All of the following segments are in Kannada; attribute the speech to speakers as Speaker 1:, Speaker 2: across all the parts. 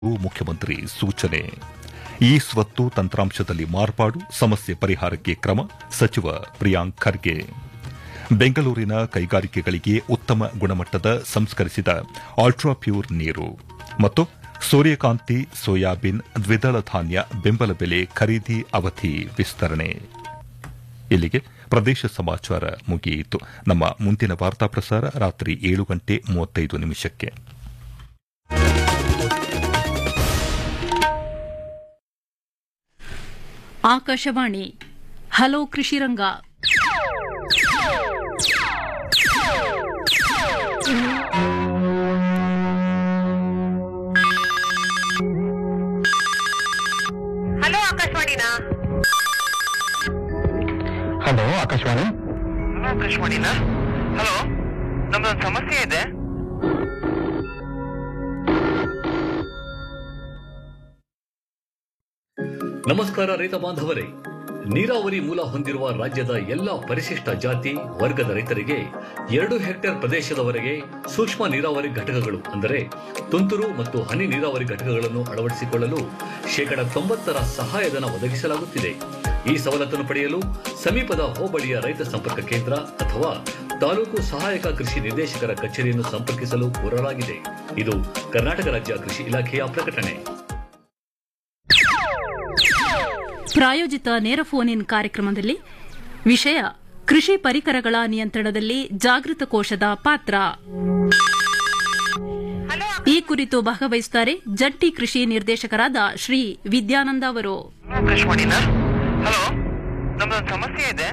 Speaker 1: ಮುಖ್ಯಮಂತ್ರಿ ಸೂಚನೆ ಈ ಸ್ವತ್ತು ತಂತ್ರಾಂಶದಲ್ಲಿ ಮಾರ್ಪಾಡು ಸಮಸ್ಯೆ ಪರಿಹಾರಕ್ಕೆ ಕ್ರಮ ಸಚಿವ ಪ್ರಿಯಾಂಕ್ ಖರ್ಗೆ ಬೆಂಗಳೂರಿನ ಕೈಗಾರಿಕೆಗಳಿಗೆ ಉತ್ತಮ ಗುಣಮಟ್ಟದ ಸಂಸ್ಕರಿಸಿದ ಅಲ್ಟ್ರಾ ಪ್ಯೂರ್ ನೀರು ಮತ್ತು ಸೂರ್ಯಕಾಂತಿ ಸೋಯಾಬೀನ್ ದ್ವಿದಳ ಧಾನ್ಯ ಬೆಂಬಲ ಬೆಲೆ ಖರೀದಿ ಅವಧಿ ವಿಸ್ತರಣೆ ಇಲ್ಲಿಗೆ ಪ್ರದೇಶ ಸಮಾಚಾರ ಮುಗಿಯಿತು ನಮ್ಮ ಮುಂದಿನ ವಾರ್ತಾ ಪ್ರಸಾರ ರಾತ್ರಿ ಏಳು ಗಂಟೆ ಮೂವತ್ತೈದು ನಿಮಿಷಕ್ಕೆ
Speaker 2: ಆಕಾಶವಾಣಿ ಹಲೋ ಕೃಷಿರಂಗ
Speaker 3: ಹಲೋ ಆಕಾಶವಾಣಿನಾ
Speaker 4: ಹಲೋ ಆಕಾಶವಾಣಿ
Speaker 3: ಹಲೋ ಆಕಾಶವಾಣಿನಾ ಹಲೋ ನಮ್ದೊಂದು ಸಮಸ್ಯೆ ಇದೆ
Speaker 5: ನಮಸ್ಕಾರ ರೈತ ಬಾಂಧವರೇ ನೀರಾವರಿ ಮೂಲ ಹೊಂದಿರುವ ರಾಜ್ಯದ ಎಲ್ಲ ಪರಿಶಿಷ್ಟ ಜಾತಿ ವರ್ಗದ ರೈತರಿಗೆ ಎರಡು ಹೆಕ್ಟೇರ್ ಪ್ರದೇಶದವರೆಗೆ ಸೂಕ್ಷ್ಮ ನೀರಾವರಿ ಘಟಕಗಳು ಅಂದರೆ ತುಂತುರು ಮತ್ತು ಹನಿ ನೀರಾವರಿ ಘಟಕಗಳನ್ನು ಅಳವಡಿಸಿಕೊಳ್ಳಲು ಶೇಕಡ ತೊಂಬತ್ತರ ಸಹಾಯಧನ ಒದಗಿಸಲಾಗುತ್ತಿದೆ ಈ ಸವಲತ್ತನ್ನು ಪಡೆಯಲು ಸಮೀಪದ ಹೋಬಳಿಯ ರೈತ ಸಂಪರ್ಕ ಕೇಂದ್ರ ಅಥವಾ ತಾಲೂಕು ಸಹಾಯಕ ಕೃಷಿ ನಿರ್ದೇಶಕರ ಕಚೇರಿಯನ್ನು ಸಂಪರ್ಕಿಸಲು ಕೋರಲಾಗಿದೆ ಇದು ಕರ್ನಾಟಕ ರಾಜ್ಯ ಕೃಷಿ ಇಲಾಖೆಯ ಪ್ರಕಟಣೆ
Speaker 2: ಪ್ರಾಯೋಜಿತ ನೇರ ಫೋನ್ ಇನ್ ಕಾರ್ಯಕ್ರಮದಲ್ಲಿ ವಿಷಯ ಕೃಷಿ ಪರಿಕರಗಳ ನಿಯಂತ್ರಣದಲ್ಲಿ ಜಾಗೃತ ಕೋಶದ ಪಾತ್ರ
Speaker 3: ಹಲೋ
Speaker 2: ಈ ಕುರಿತು ಭಾಗವಹಿಸುತ್ತಾರೆ ಜಂಟಿ ಕೃಷಿ ನಿರ್ದೇಶಕರಾದ ಶ್ರೀ ವಿದ್ಯಾನಂದ ಅವರು
Speaker 3: ಆಕಾಶವಾಣಿನಾ ಹಲೋ ನಮ್ದೊಂದು ಸಮಸ್ಯೆ ಇದೆ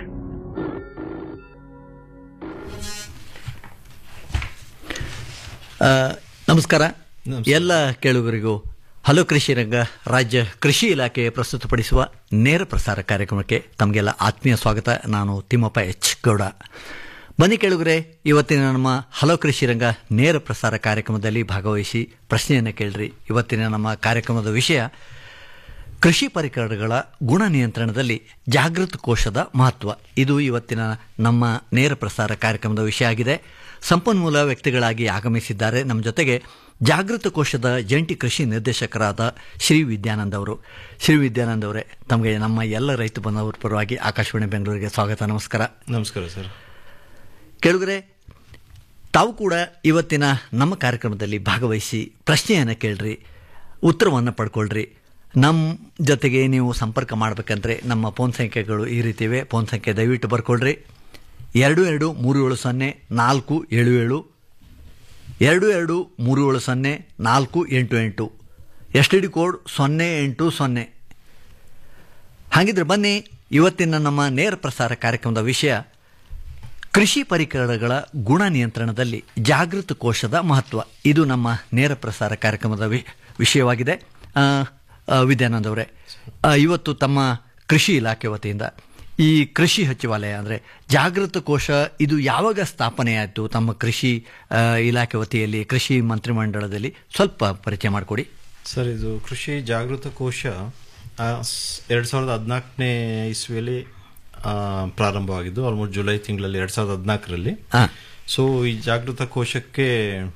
Speaker 4: ಆ, ನಮಸ್ಕಾರ ಎಲ್ಲ ಕೇಳುಗರಿಗೂ ಹಲೋ ಕೃಷಿ ರಂಗ ರಾಜ್ಯ ಕೃಷಿ ಇಲಾಖೆ ಪ್ರಸ್ತುತಪಡಿಸುವ ನೇರ ಪ್ರಸಾರ ಕಾರ್ಯಕ್ರಮಕ್ಕೆ ತಮಗೆಲ್ಲ ಆತ್ಮೀಯ ಸ್ವಾಗತ ನಾನು ತಿಮ್ಮಪ್ಪ ಎಚ್ ಗೌಡ ಬನ್ನಿ ಕೇಳುಗರೆ ಇವತ್ತಿನ ನಮ್ಮ ಹಲೋ ಕೃಷಿ ರಂಗ ನೇರ ಪ್ರಸಾರ ಕಾರ್ಯಕ್ರಮದಲ್ಲಿ ಭಾಗವಹಿಸಿ ಪ್ರಶ್ನೆಯನ್ನು ಕೇಳ್ರಿ ಇವತ್ತಿನ ನಮ್ಮ ಕಾರ್ಯಕ್ರಮದ ವಿಷಯ ಕೃಷಿ ಪರಿಕರಗಳ ಗುಣ ನಿಯಂತ್ರಣದಲ್ಲಿ ಜಾಗೃತ ಕೋಶದ ಮಹತ್ವ ಇದು ಇವತ್ತಿನ ನಮ್ಮ ನೇರ ಪ್ರಸಾರ ಕಾರ್ಯಕ್ರಮದ ವಿಷಯ ಆಗಿದೆ ಸಂಪನ್ಮೂಲ ವ್ಯಕ್ತಿಗಳಾಗಿ ಆಗಮಿಸಿದ್ದಾರೆ ನಮ್ಮ ಜೊತೆಗೆ ಜಾಗೃತ ಕೋಶದ ಜಂಟಿ ಕೃಷಿ ನಿರ್ದೇಶಕರಾದ ಶ್ರೀ ವಿದ್ಯಾನಂದ್ ಅವರು ಶ್ರೀ ವಿದ್ಯಾನಂದ್ ಅವರೇ ತಮಗೆ ನಮ್ಮ ಎಲ್ಲ ರೈತ ಬಂಧುವರ ಪರವಾಗಿ ಆಕಾಶವಾಣಿ ಬೆಂಗಳೂರಿಗೆ ಸ್ವಾಗತ ನಮಸ್ಕಾರ
Speaker 6: ನಮಸ್ಕಾರ ಸರ್
Speaker 4: ಕೇಳುಗರೆ ತಾವು ಕೂಡ ಇವತ್ತಿನ ನಮ್ಮ ಕಾರ್ಯಕ್ರಮದಲ್ಲಿ ಭಾಗವಹಿಸಿ ಪ್ರಶ್ನೆಯನ್ನು ಕೇಳ್ರಿ ಉತ್ತರವನ್ನು ಪಡ್ಕೊಳ್ರಿ ನಮ್ಮ ಜೊತೆಗೆ ನೀವು ಸಂಪರ್ಕ ಮಾಡಬೇಕಂದ್ರೆ ನಮ್ಮ ಫೋನ್ ಸಂಖ್ಯೆಗಳು ಈ ರೀತಿ ಇವೆ ಫೋನ್ ಸಂಖ್ಯೆ ದಯವಿಟ್ಟು ಬರ್ಕೊಳ್ರಿ ಎರಡು ಎರಡು ಮೂರು ಏಳು ಸೊನ್ನೆ ನಾಲ್ಕು ಏಳು ಏಳು ಎರಡು ಎರಡು ಮೂರು ಏಳು ಸೊನ್ನೆ ನಾಲ್ಕು ಎಂಟು ಎಂಟು ಎಸ್ ಟಿ ಡಿ ಕೋಡ್ ಸೊನ್ನೆ ಎಂಟು ಸೊನ್ನೆ ಹಾಗಿದ್ರೆ ಬನ್ನಿ ಇವತ್ತಿನ ನಮ್ಮ ನೇರ ಪ್ರಸಾರ ಕಾರ್ಯಕ್ರಮದ ವಿಷಯ ಕೃಷಿ ಪರಿಕರಗಳ ಗುಣ ನಿಯಂತ್ರಣದಲ್ಲಿ ಜಾಗೃತ ಕೋಶದ ಮಹತ್ವ ಇದು ನಮ್ಮ ನೇರ ಪ್ರಸಾರ ಕಾರ್ಯಕ್ರಮದ ವಿ ವಿಷಯವಾಗಿದೆ ಆ, ಆ, ವಿದ್ಯಾನಂದ್ ಅವರೇ ಆ, ಇವತ್ತು ತಮ್ಮ ಕೃಷಿ ಇಲಾಖೆ ವತಿಯಿಂದ ಈ ಕೃಷಿ ಸಚಿವಾಲಯ ಅಂದರೆ ಜಾಗೃತ ಕೋಶ ಇದು ಯಾವಾಗ ಸ್ಥಾಪನೆ ಆಯಿತು ತಮ್ಮ ಕೃಷಿ ಆ, ಇಲಾಖೆ ವತಿಯಲ್ಲಿ ಕೃಷಿ ಮಂತ್ರಿಮಂಡಲದಲ್ಲಿ ಸ್ವಲ್ಪ ಪರಿಚಯ ಮಾಡಿಕೊಡಿ
Speaker 6: ಸರ್ ಇದು ಕೃಷಿ ಜಾಗೃತ ಕೋಶ ಎರಡು ಸಾವಿರದ ಹದಿನಾಲ್ಕನೇ ಇಸ್ವಿಯಲ್ಲಿ ಆ, ಪ್ರಾರಂಭವಾಗಿದ್ದು ಆಲ್ಮೋಸ್ಟ್ ಜುಲೈ ತಿಂಗಳಲ್ಲಿ ಎರಡು ಸಾವಿರದ ಹದಿನಾಲ್ಕರಲ್ಲಿ
Speaker 4: ಹಾಂ
Speaker 6: ಸೊ ಈ ಜಾಗೃತ ಕೋಶಕ್ಕೆ